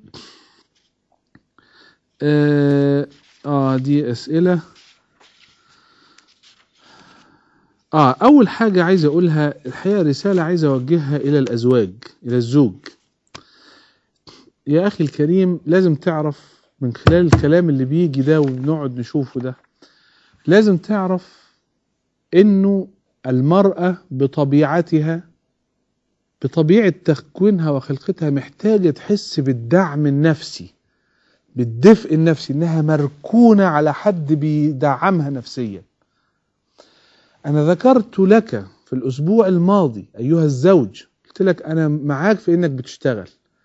آه, آه دي أسئلة آه أول حاجة عايز أقولها الحقيقة رسالة عايز أوجهها إلى الأزواج إلى الزوج يا أخي الكريم لازم تعرف من خلال الكلام اللي بيجي ده وبنقعد نشوفه ده لازم تعرف إنه المرأة بطبيعتها بطبيعة تكوينها وخلقتها محتاجة تحس بالدعم النفسي بالدفء النفسي انها مركونة على حد بيدعمها نفسيا انا ذكرت لك في الاسبوع الماضي ايها الزوج قلت لك انا معاك في انك بتشتغل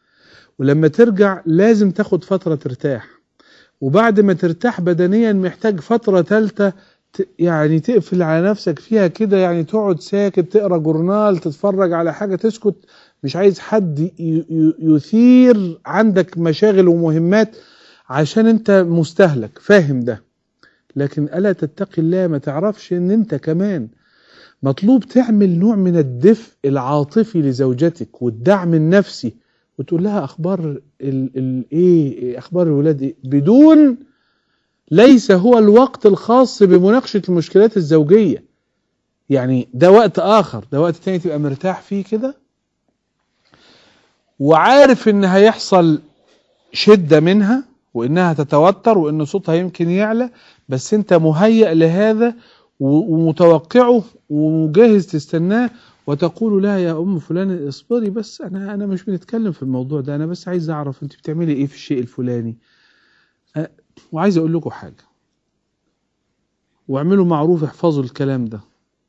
ولما ترجع لازم تاخد فترة ترتاح وبعد ما ترتاح بدنيا محتاج فترة ثالثة يعني تقفل على نفسك فيها كده يعني تقعد ساكت تقرا جورنال تتفرج على حاجة تسكت مش عايز حد ي- ي- يثير عندك مشاغل ومهمات عشان انت مستهلك فاهم ده لكن ألا تتقي الله ما تعرفش ان انت كمان مطلوب تعمل نوع من الدفء العاطفي لزوجتك والدعم النفسي وتقول لها اخبار ال ال ايه اخبار الولاد ايه بدون ليس هو الوقت الخاص بمناقشة المشكلات الزوجية يعني ده وقت اخر ده وقت تاني تبقى مرتاح فيه كده وعارف ان هيحصل شدة منها وانها تتوتر وان صوتها يمكن يعلى بس انت مهيأ لهذا و- ومتوقعه وجاهز تستناه وتقول لها يا ام فلان اصبري بس انا انا مش بنتكلم في الموضوع ده انا بس عايز اعرف انت بتعملي ايه في الشيء الفلاني أه، وعايز اقول لكم حاجه واعملوا معروف احفظوا الكلام ده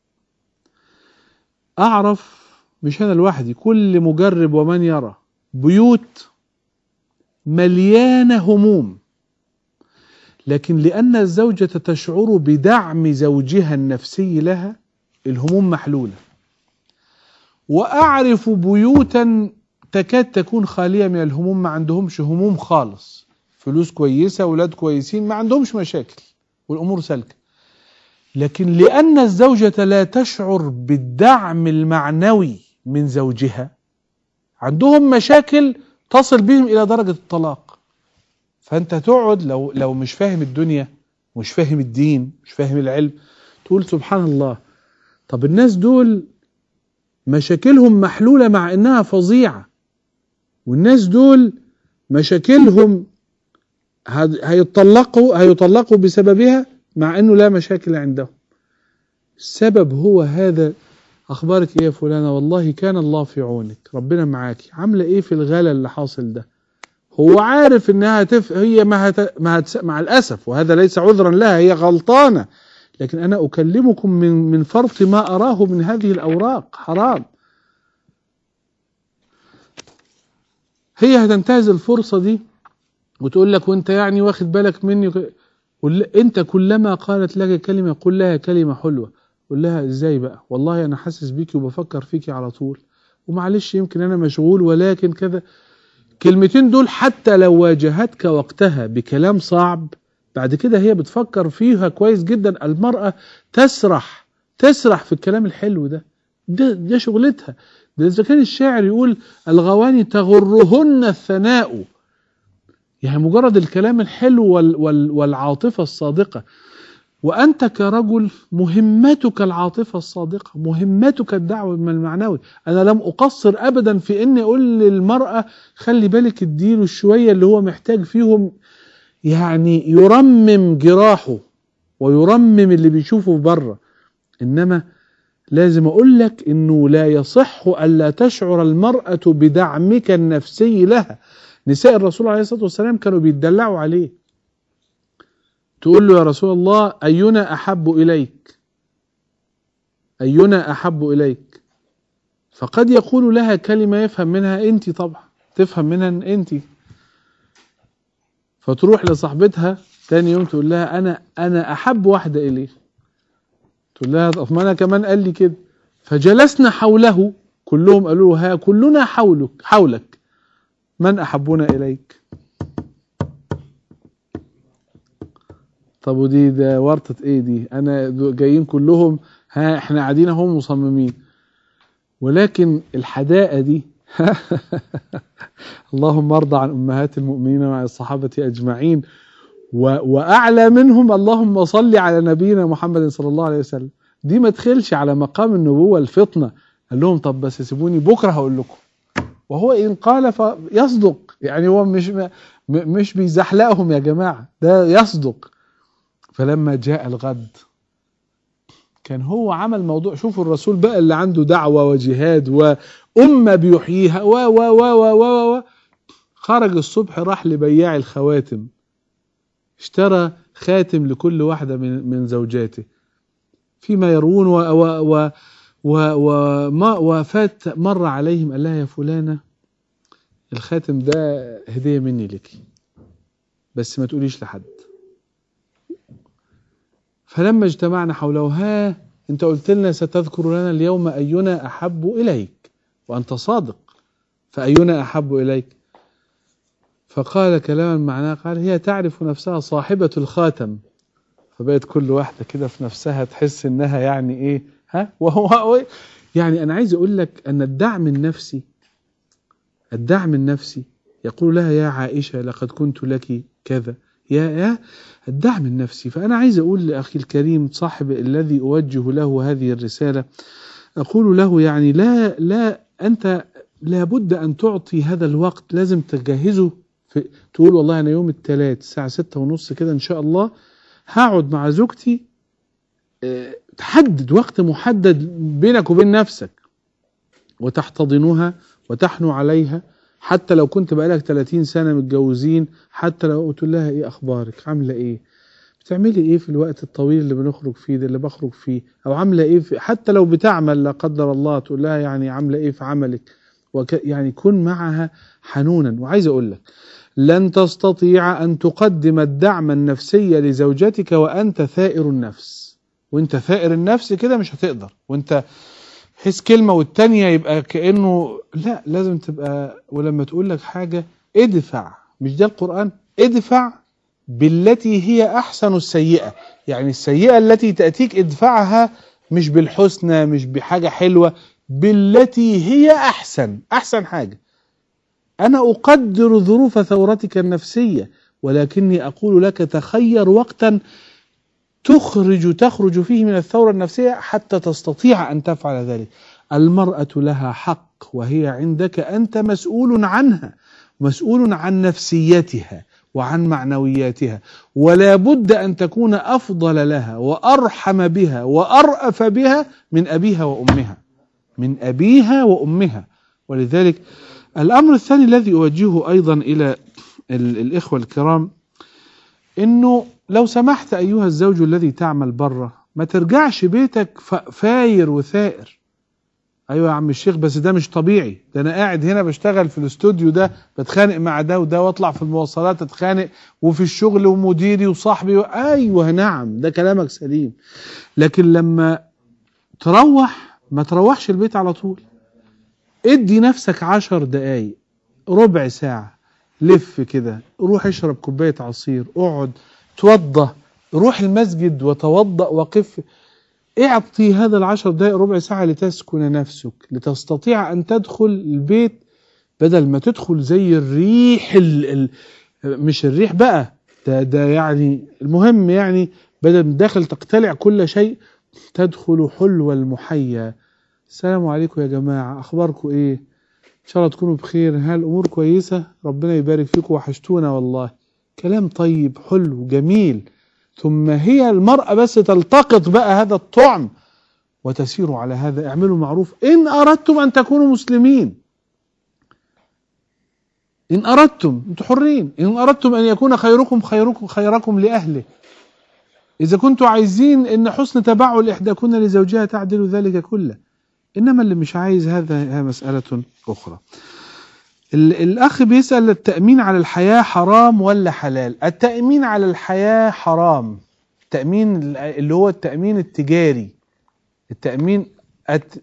اعرف مش انا لوحدي كل مجرب ومن يرى بيوت مليانه هموم لكن لان الزوجه تشعر بدعم زوجها النفسي لها الهموم محلوله واعرف بيوتا تكاد تكون خاليه من الهموم ما عندهمش هموم خالص فلوس كويسه اولاد كويسين ما عندهمش مشاكل والامور سالكه لكن لان الزوجه لا تشعر بالدعم المعنوي من زوجها عندهم مشاكل تصل بهم الى درجه الطلاق فانت تقعد لو لو مش فاهم الدنيا مش فاهم الدين مش فاهم العلم تقول سبحان الله طب الناس دول مشاكلهم محلولة مع انها فظيعة والناس دول مشاكلهم هد- هيطلقوا هيطلقوا بسببها مع انه لا مشاكل عندهم السبب هو هذا اخبارك ايه يا فلانة والله كان الله في عونك ربنا معاكي عاملة ايه في الغلا اللي حاصل ده هو عارف انها تف... هي ما, هت... ما هتس... مع الاسف وهذا ليس عذرا لها هي غلطانه لكن انا اكلمكم من من فرط ما اراه من هذه الاوراق حرام هي هتنتهز الفرصه دي وتقول لك وانت يعني واخد بالك مني وك- قل انت كلما قالت لك كلمه قل لها كلمه حلوه قول لها ازاي بقى والله انا حاسس بيكي وبفكر فيكي على طول ومعلش يمكن انا مشغول ولكن كذا كلمتين دول حتى لو واجهتك وقتها بكلام صعب بعد كده هي بتفكر فيها كويس جدا المرأة تسرح تسرح في الكلام الحلو ده ده, ده شغلتها ده إذا كان الشاعر يقول الغواني تغرهن الثناء يعني مجرد الكلام الحلو وال وال والعاطفة الصادقة وأنت كرجل مهمتك العاطفة الصادقة مهمتك الدعوة من المعنوي أنا لم أقصر أبدا في أني أقول للمرأة خلي بالك اديله شوية اللي هو محتاج فيهم يعني يرمم جراحه ويرمم اللي بيشوفه بره إنما لازم أقول لك إنه لا يصح ألا تشعر المرأة بدعمك النفسي لها نساء الرسول عليه الصلاة والسلام كانوا بيتدلعوا عليه تقول له يا رسول الله أينا أحب إليك أينا أحب إليك فقد يقول لها كلمة يفهم منها أنت طبعا تفهم منها أن أنت فتروح لصاحبتها تاني يوم تقول لها أنا أنا أحب واحدة إليه تقول لها طب ما أنا كمان قال لي كده فجلسنا حوله كلهم قالوا له ها كلنا حولك حولك من أحبنا إليك طب ودي ده ورطة ايه دي انا دو- جايين كلهم ها احنا قاعدين اهو مصممين ولكن الحداقة دي اللهم ارضى عن امهات المؤمنين وعن الصحابة اجمعين و... واعلى منهم اللهم صل على نبينا محمد صلى الله عليه وسلم دي ما تخلش على مقام النبوة الفطنة قال لهم طب بس سيبوني بكرة هقول لكم وهو ان قال فيصدق يعني هو مش م... مش بيزحلقهم يا جماعة ده يصدق فلما جاء الغد كان هو عمل موضوع شوفوا الرسول بقى اللي عنده دعوة وجهاد وأمة بيحييها و و و و و و خرج الصبح راح لبياع الخواتم اشترى خاتم لكل واحدة من من زوجاته فيما يروون و و و و وما وفات مر عليهم قال لها يا فلانة الخاتم ده هدية مني لك بس ما تقوليش لحد فلما اجتمعنا حوله ها انت قلت لنا ستذكر لنا اليوم أينا أحب إليك وأنت صادق فأينا أحب إليك فقال كلاما معناه قال هي تعرف نفسها صاحبة الخاتم فبقت كل واحدة كده في نفسها تحس انها يعني ايه ها وهو هو- يعني انا عايز اقول لك ان الدعم النفسي الدعم النفسي يقول لها يا عائشة لقد كنت لك كذا يا يا الدعم النفسي فأنا عايز أقول لأخي الكريم صاحب الذي أوجه له هذه الرسالة أقول له يعني لا لا أنت لابد أن تعطي هذا الوقت لازم تجهزه في تقول والله أنا يوم الثلاث الساعة ستة ونص كده إن شاء الله هقعد مع زوجتي آه، تحدد وقت محدد بينك وبين نفسك وتحتضنها وتحنو عليها حتى لو كنت بقالك 30 سنة متجوزين حتى لو قلت لها ايه اخبارك عاملة ايه بتعملي ايه في الوقت الطويل اللي بنخرج فيه ده اللي بخرج فيه او عاملة ايه في حتى لو بتعمل لا قدر الله تقول لها يعني عاملة ايه في عملك وك يعني كن معها حنونا وعايز اقول لك لن تستطيع ان تقدم الدعم النفسي لزوجتك وانت ثائر النفس وانت ثائر النفس كده مش هتقدر وانت حس كلمة والتانية يبقى كأنه لا لازم تبقى ولما تقول لك حاجة ادفع مش ده القرآن ادفع بالتي هي أحسن السيئة يعني السيئة التي تأتيك ادفعها مش بالحسنى مش بحاجة حلوة بالتي هي أحسن أحسن حاجة أنا أقدر ظروف ثورتك النفسية ولكني أقول لك تخير وقتا تخرج تخرج فيه من الثورة النفسية حتى تستطيع أن تفعل ذلك المرأة لها حق وهي عندك أنت مسؤول عنها مسؤول عن نفسيتها وعن معنوياتها ولا بد أن تكون أفضل لها وأرحم بها وأرأف بها من أبيها وأمها من أبيها وأمها ولذلك الأمر الثاني الذي أوجهه أيضا إلى ال- الإخوة الكرام انه لو سمحت ايها الزوج الذي تعمل بره ما ترجعش بيتك ف- فاير وثائر ايوه يا عم الشيخ بس ده مش طبيعي ده انا قاعد هنا بشتغل في الاستوديو ده بتخانق مع ده وده واطلع في المواصلات اتخانق وفي الشغل ومديري وصاحبي و... ايوه نعم ده كلامك سليم لكن لما تروح ما تروحش البيت على طول ادي نفسك عشر دقايق ربع ساعة لف كده روح اشرب كوباية عصير اقعد توضى روح المسجد وتوضأ وقف اعطي هذا العشر دقائق ربع ساعة لتسكن نفسك لتستطيع أن تدخل البيت بدل ما تدخل زي الريح ال ال مش الريح بقى ده, ده يعني المهم يعني بدل ما داخل تقتلع كل شيء تدخل حلو المحيا السلام عليكم يا جماعة أخباركم إيه إن شاء الله تكونوا بخير هل الأمور كويسة ربنا يبارك فيكم وحشتونا والله كلام طيب حلو جميل ثم هي المرأة بس تلتقط بقى هذا الطعم وتسير على هذا اعملوا معروف إن أردتم أن تكونوا مسلمين إن أردتم أنتم حرين إن أردتم أن يكون خيركم خيركم خيركم لأهله إذا كنتوا عايزين إن حسن تبعل إحداكن لزوجها تعدل ذلك كله إنما اللي مش عايز هذا هذا مسألة أخرى ال- الأخ بيسأل التأمين على الحياة حرام ولا حلال التأمين على الحياة حرام التأمين ال- اللي هو التأمين التجاري التأمين الت...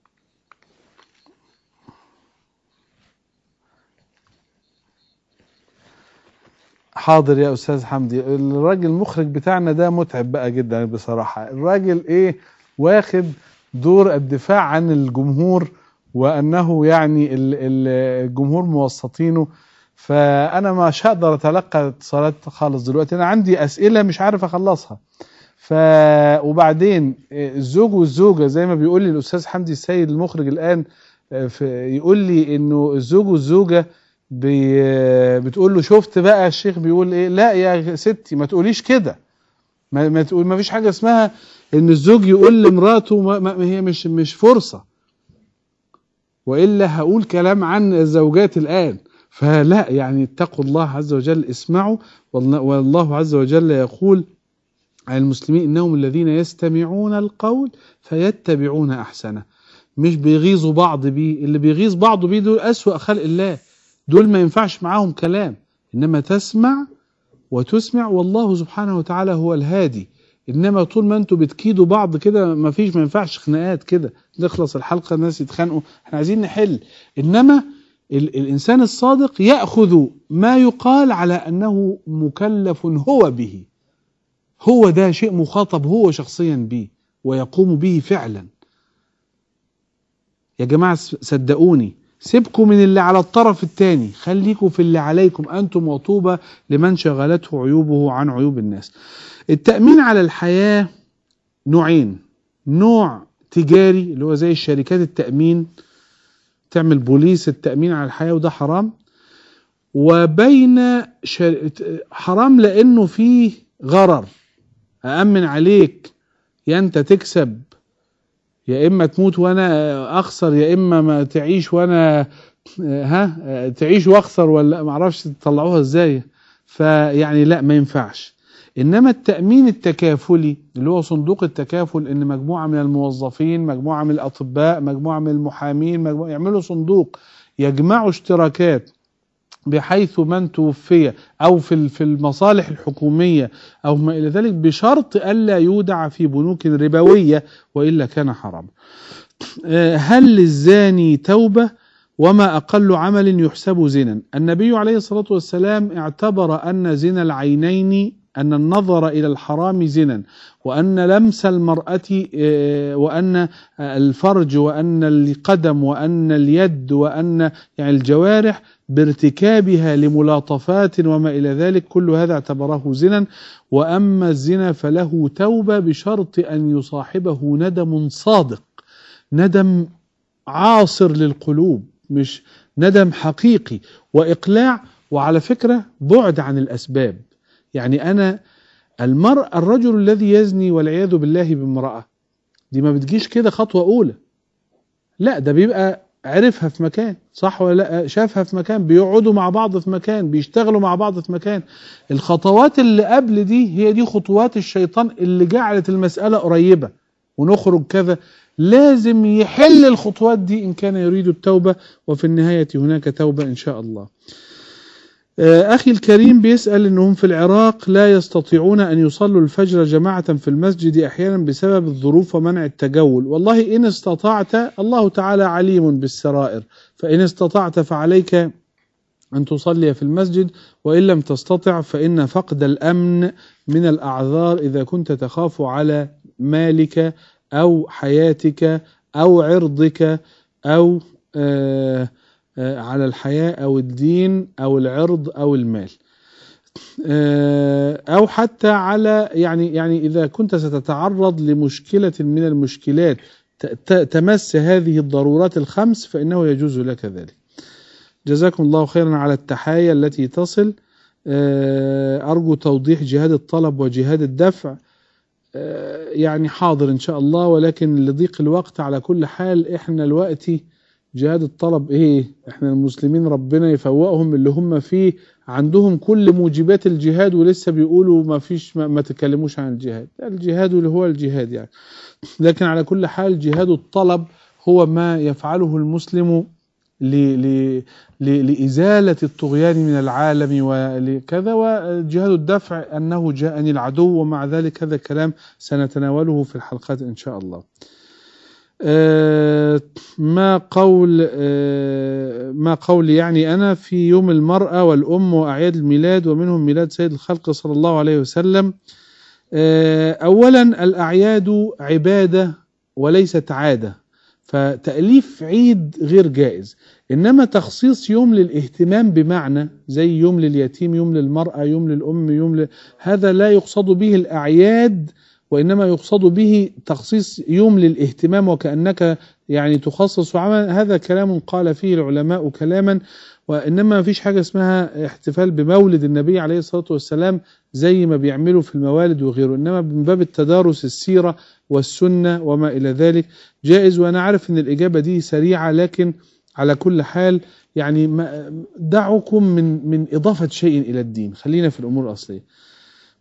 حاضر يا أستاذ حمدي الراجل المخرج بتاعنا ده متعب بقى جدا بصراحة الراجل إيه واخد دور الدفاع عن الجمهور وأنه يعني ال- ال- الجمهور موسطينه فأنا مش هقدر أتلقى اتصالات خالص دلوقتي أنا عندي أسئلة مش عارف أخلصها ف وبعدين الزوج والزوجة زي ما بيقول لي الأستاذ حمدي السيد المخرج الآن في يقول لي إنه الزوج والزوجة بي بتقول له شفت بقى الشيخ بيقول ايه لا يا ستي ما تقوليش كده ما, ما تقول ما فيش حاجه اسمها ان الزوج يقول لمراته ما ما هي مش مش فرصه والا هقول كلام عن الزوجات الان فلا يعني اتقوا الله عز وجل اسمعوا والله- والله عز وجل يقول عن المسلمين انهم الذين يستمعون القول فيتبعون احسنه مش بيغيظوا بعض بيه اللي بيغيظ بعض بيه دول اسوأ خلق الله دول ما ينفعش معاهم كلام إنما تسمع وتسمع والله سبحانه وتعالى هو الهادي إنما طول ما أنتوا بتكيدوا بعض كده ما فيش ما ينفعش خناقات كده نخلص الحلقة الناس يتخانقوا احنا عايزين نحل إنما ال الإنسان الصادق يأخذ ما يقال على أنه مكلف هو به هو ده شيء مخاطب هو شخصيا به ويقوم به فعلا يا جماعة صدقوني سيبكم من اللي على الطرف الثاني خليكم في اللي عليكم أنتم وطوبى لمن شغلته عيوبه عن عيوب الناس التأمين على الحياة نوعين نوع تجاري اللي هو زي الشركات التأمين تعمل بوليس التأمين على الحياة وده حرام وبين شر... حرام لأنه فيه غرر أأمن عليك يا أنت تكسب يا إما تموت وأنا أخسر يا إما ما تعيش وأنا ها تعيش وأخسر ولا معرفش تطلعوها إزاي فيعني لا ما ينفعش إنما التأمين التكافلي اللي هو صندوق التكافل إن مجموعة من الموظفين مجموعة من الأطباء مجموعة من المحامين مجموعة يعملوا صندوق يجمعوا اشتراكات بحيث من توفي أو في في المصالح الحكومية أو ما إلى ذلك بشرط ألا يودع في بنوك ربوية وإلا كان حرام هل للزاني توبة وما أقل عمل يحسب زنا النبي عليه الصلاة والسلام اعتبر أن زنا العينين أن النظر إلى الحرام زنا وأن لمس المرأة وأن الفرج وأن القدم وأن اليد وأن يعني الجوارح بارتكابها لملاطفات وما إلى ذلك كل هذا اعتبره زنا وأما الزنا فله توبة بشرط أن يصاحبه ندم صادق ندم عاصر للقلوب مش ندم حقيقي وإقلاع وعلى فكرة بعد عن الأسباب يعني أنا المرء الرجل الذي يزني والعياذ بالله بامرأة دي ما بتجيش كده خطوة أولى لا ده بيبقى عرفها في مكان صح ولا لا شافها في مكان بيقعدوا مع بعض في مكان بيشتغلوا مع بعض في مكان الخطوات اللي قبل دي هي دي خطوات الشيطان اللي جعلت المسألة قريبة ونخرج كذا لازم يحل الخطوات دي إن كان يريد التوبة وفي النهاية هناك توبة إن شاء الله أخي الكريم بيسأل أنهم في العراق لا يستطيعون أن يصلوا الفجر جماعة في المسجد أحيانا بسبب الظروف ومنع التجول والله إن استطعت الله تعالى عليم بالسرائر فإن استطعت فعليك أن تصلي في المسجد وإن لم تستطع فإن فقد الأمن من الأعذار إذا كنت تخاف على مالك أو حياتك أو عرضك أو آه على الحياة أو الدين أو العرض أو المال أو حتى على يعني يعني إذا كنت ستتعرض لمشكلة من المشكلات تمس هذه الضرورات الخمس فإنه يجوز لك ذلك جزاكم الله خيرا على التحايا التي تصل أرجو توضيح جهاد الطلب وجهاد الدفع يعني حاضر إن شاء الله ولكن لضيق الوقت على كل حال إحنا الوقتي جهاد الطلب ايه احنا المسلمين ربنا يفوقهم اللي هم فيه عندهم كل موجبات الجهاد ولسه بيقولوا ما فيش ما, ما تكلموش عن الجهاد الجهاد اللي هو الجهاد يعني لكن على كل حال جهاد الطلب هو ما يفعله المسلم ل ل ل لإزالة الطغيان من العالم وكذا وجهاد الدفع أنه جاءني العدو ومع ذلك هذا الكلام سنتناوله في الحلقات إن شاء الله ما قول ما قول يعني أنا في يوم المرأة والأم وأعياد الميلاد ومنهم ميلاد سيد الخلق صلى الله عليه وسلم أولا الأعياد عبادة وليست عادة فتأليف عيد غير جائز إنما تخصيص يوم للاهتمام بمعنى زي يوم لليتيم يوم للمرأة يوم للأم يوم ل... هذا لا يقصد به الأعياد وإنما يقصد به تخصيص يوم للاهتمام وكأنك يعني تخصص عمل هذا كلام قال فيه العلماء كلاما وإنما ما فيش حاجة اسمها احتفال بمولد النبي عليه الصلاة والسلام زي ما بيعملوا في الموالد وغيره إنما من باب التدارس السيرة والسنة وما إلى ذلك جائز وأنا عارف أن الإجابة دي سريعة لكن على كل حال يعني دعكم من من إضافة شيء إلى الدين خلينا في الأمور الأصلية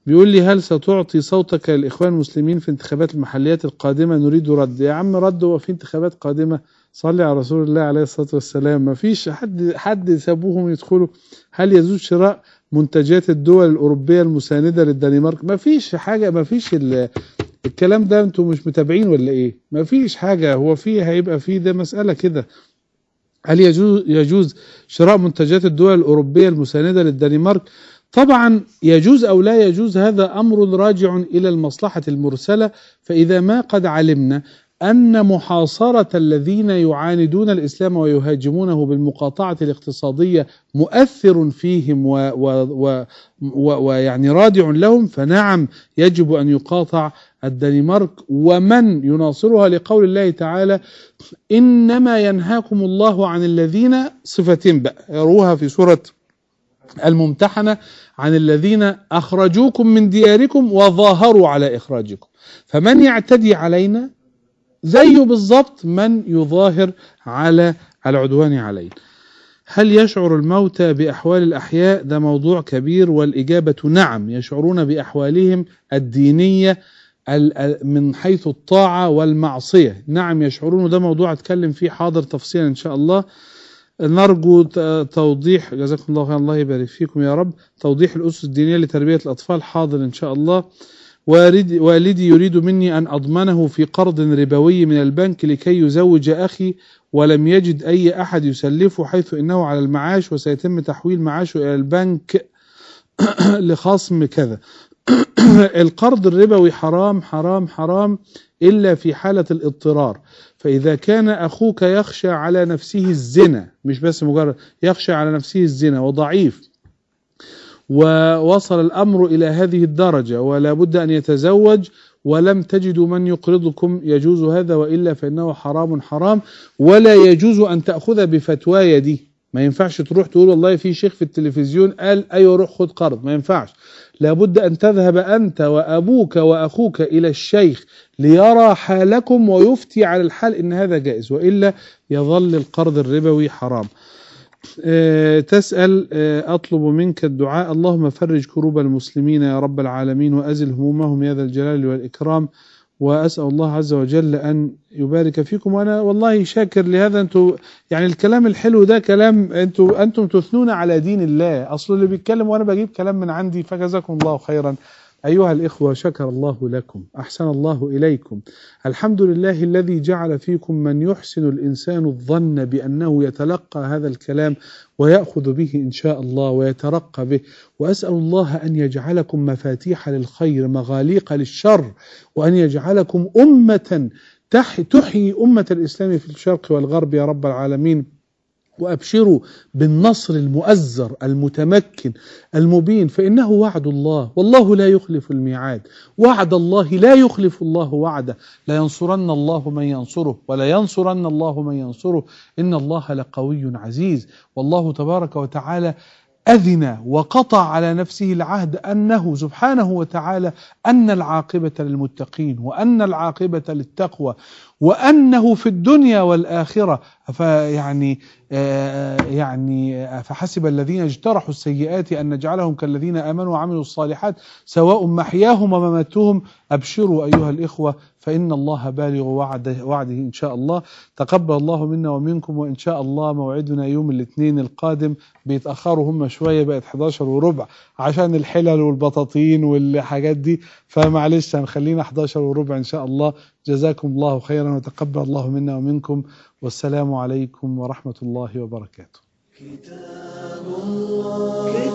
بيقول لي هل ستعطي صوتك للإخوان المسلمين في انتخابات المحليات القادمة نريد رد يا عم رد هو في انتخابات قادمة صلي على رسول الله عليه الصلاة والسلام ما فيش حد حد سابوهم يدخلوا هل يجوز شراء منتجات الدول الأوروبية المساندة للدنمارك ما فيش حاجة ما فيش ال- الكلام ده انتوا مش متابعين ولا ايه ما فيش حاجة هو فيه هيبقى فيه ده مسألة كده هل يجوز يجوز شراء منتجات الدول الأوروبية المساندة للدنمارك طبعا يجوز أو لا يجوز هذا أمر راجع إلى المصلحة المرسلة فإذا ما قد علمنا أن محاصرة الذين يعاندون الإسلام ويهاجمونه بالمقاطعة الاقتصادية مؤثر فيهم و و و و ويعني رادع لهم فنعم يجب أن يقاطع الدنمارك ومن يناصرها لقول الله تعالى إنما ينهاكم الله عن الذين صفتين بقى يروها في سورة الممتحنة عن الذين أخرجوكم من دياركم وظاهروا على إخراجكم فمن يعتدي علينا زيه بالضبط من يظاهر على العدوان علينا هل يشعر الموتى بأحوال الأحياء ده موضوع كبير والإجابة نعم يشعرون بأحوالهم الدينية ال- ال- من حيث الطاعة والمعصية نعم يشعرون ده موضوع أتكلم فيه حاضر تفصيلا إن شاء الله نرجو ت- توضيح جزاكم الله خيرا الله يبارك فيكم يا رب توضيح الأسس الدينية لتربية الأطفال حاضر إن شاء الله والدي, والدي يريد مني أن أضمنه في قرض ربوي من البنك لكي يزوج أخي ولم يجد أي أحد يسلفه حيث إنه على المعاش وسيتم تحويل معاشه إلى البنك لخصم كذا القرض الربوي حرام حرام حرام إلا في حالة الاضطرار فإذا كان أخوك يخشى على نفسه الزنا مش بس مجرد يخشى على نفسه الزنا وضعيف ووصل الأمر إلى هذه الدرجة ولا بد أن يتزوج ولم تجدوا من يقرضكم يجوز هذا وإلا فإنه حرام حرام ولا يجوز أن تأخذ بفتواي دي ما ينفعش تروح تقول والله في شيخ في التلفزيون قال أيوة روح خد قرض ما ينفعش لابد أن تذهب أنت وأبوك وأخوك إلى الشيخ ليرى حالكم ويفتي على الحال إن هذا جائز وإلا يظل القرض الربوي حرام آه، تسأل آه، أطلب منك الدعاء اللهم فرج كروب المسلمين يا رب العالمين وأزل همومهم يا ذا الجلال والإكرام وأسأل الله عز وجل أن يبارك فيكم وأنا والله شاكر لهذا أنتوا يعني الكلام الحلو ده كلام أنتوا أنتم تثنون على دين الله أصل اللي بيتكلم وأنا بجيب كلام من عندي فجزاكم الله خيرا أيها الإخوة شكر الله لكم أحسن الله إليكم الحمد لله الذي جعل فيكم من يحسن الإنسان الظن بأنه يتلقى هذا الكلام ويأخذ به إن شاء الله ويترقى به وأسأل الله أن يجعلكم مفاتيح للخير مغاليق للشر وأن يجعلكم أمة تح- تحيي أمة الإسلام في الشرق والغرب يا رب العالمين وأبشروا بالنصر المؤزر المتمكن المبين فإنه وعد الله والله لا يخلف الميعاد وعد الله لا يخلف الله وعده لا ينصرن الله من ينصره ولا ينصرن الله من ينصره إن الله لقوي عزيز والله تبارك وتعالى أذن وقطع على نفسه العهد أنه سبحانه وتعالى أن العاقبة للمتقين وأن العاقبة للتقوى وأنه في الدنيا والآخرة فيعني آه يعني فحسب الذين اجترحوا السيئات أن نجعلهم كالذين آمنوا وعملوا الصالحات سواء محياهم ومماتهم أبشروا أيها الإخوة فإن الله بالغ وعده, وعده إن شاء الله تقبل الله منا ومنكم وإن شاء الله موعدنا يوم الاثنين القادم بيتأخروا هم شوية بقت 11 وربع عشان الحلل والبطاطين والحاجات دي فمعلش هنخلينا 11 وربع إن شاء الله جزاكم الله خيرا وتقبل الله منا ومنكم والسلام عليكم ورحمة الله وبركاته كتاب الله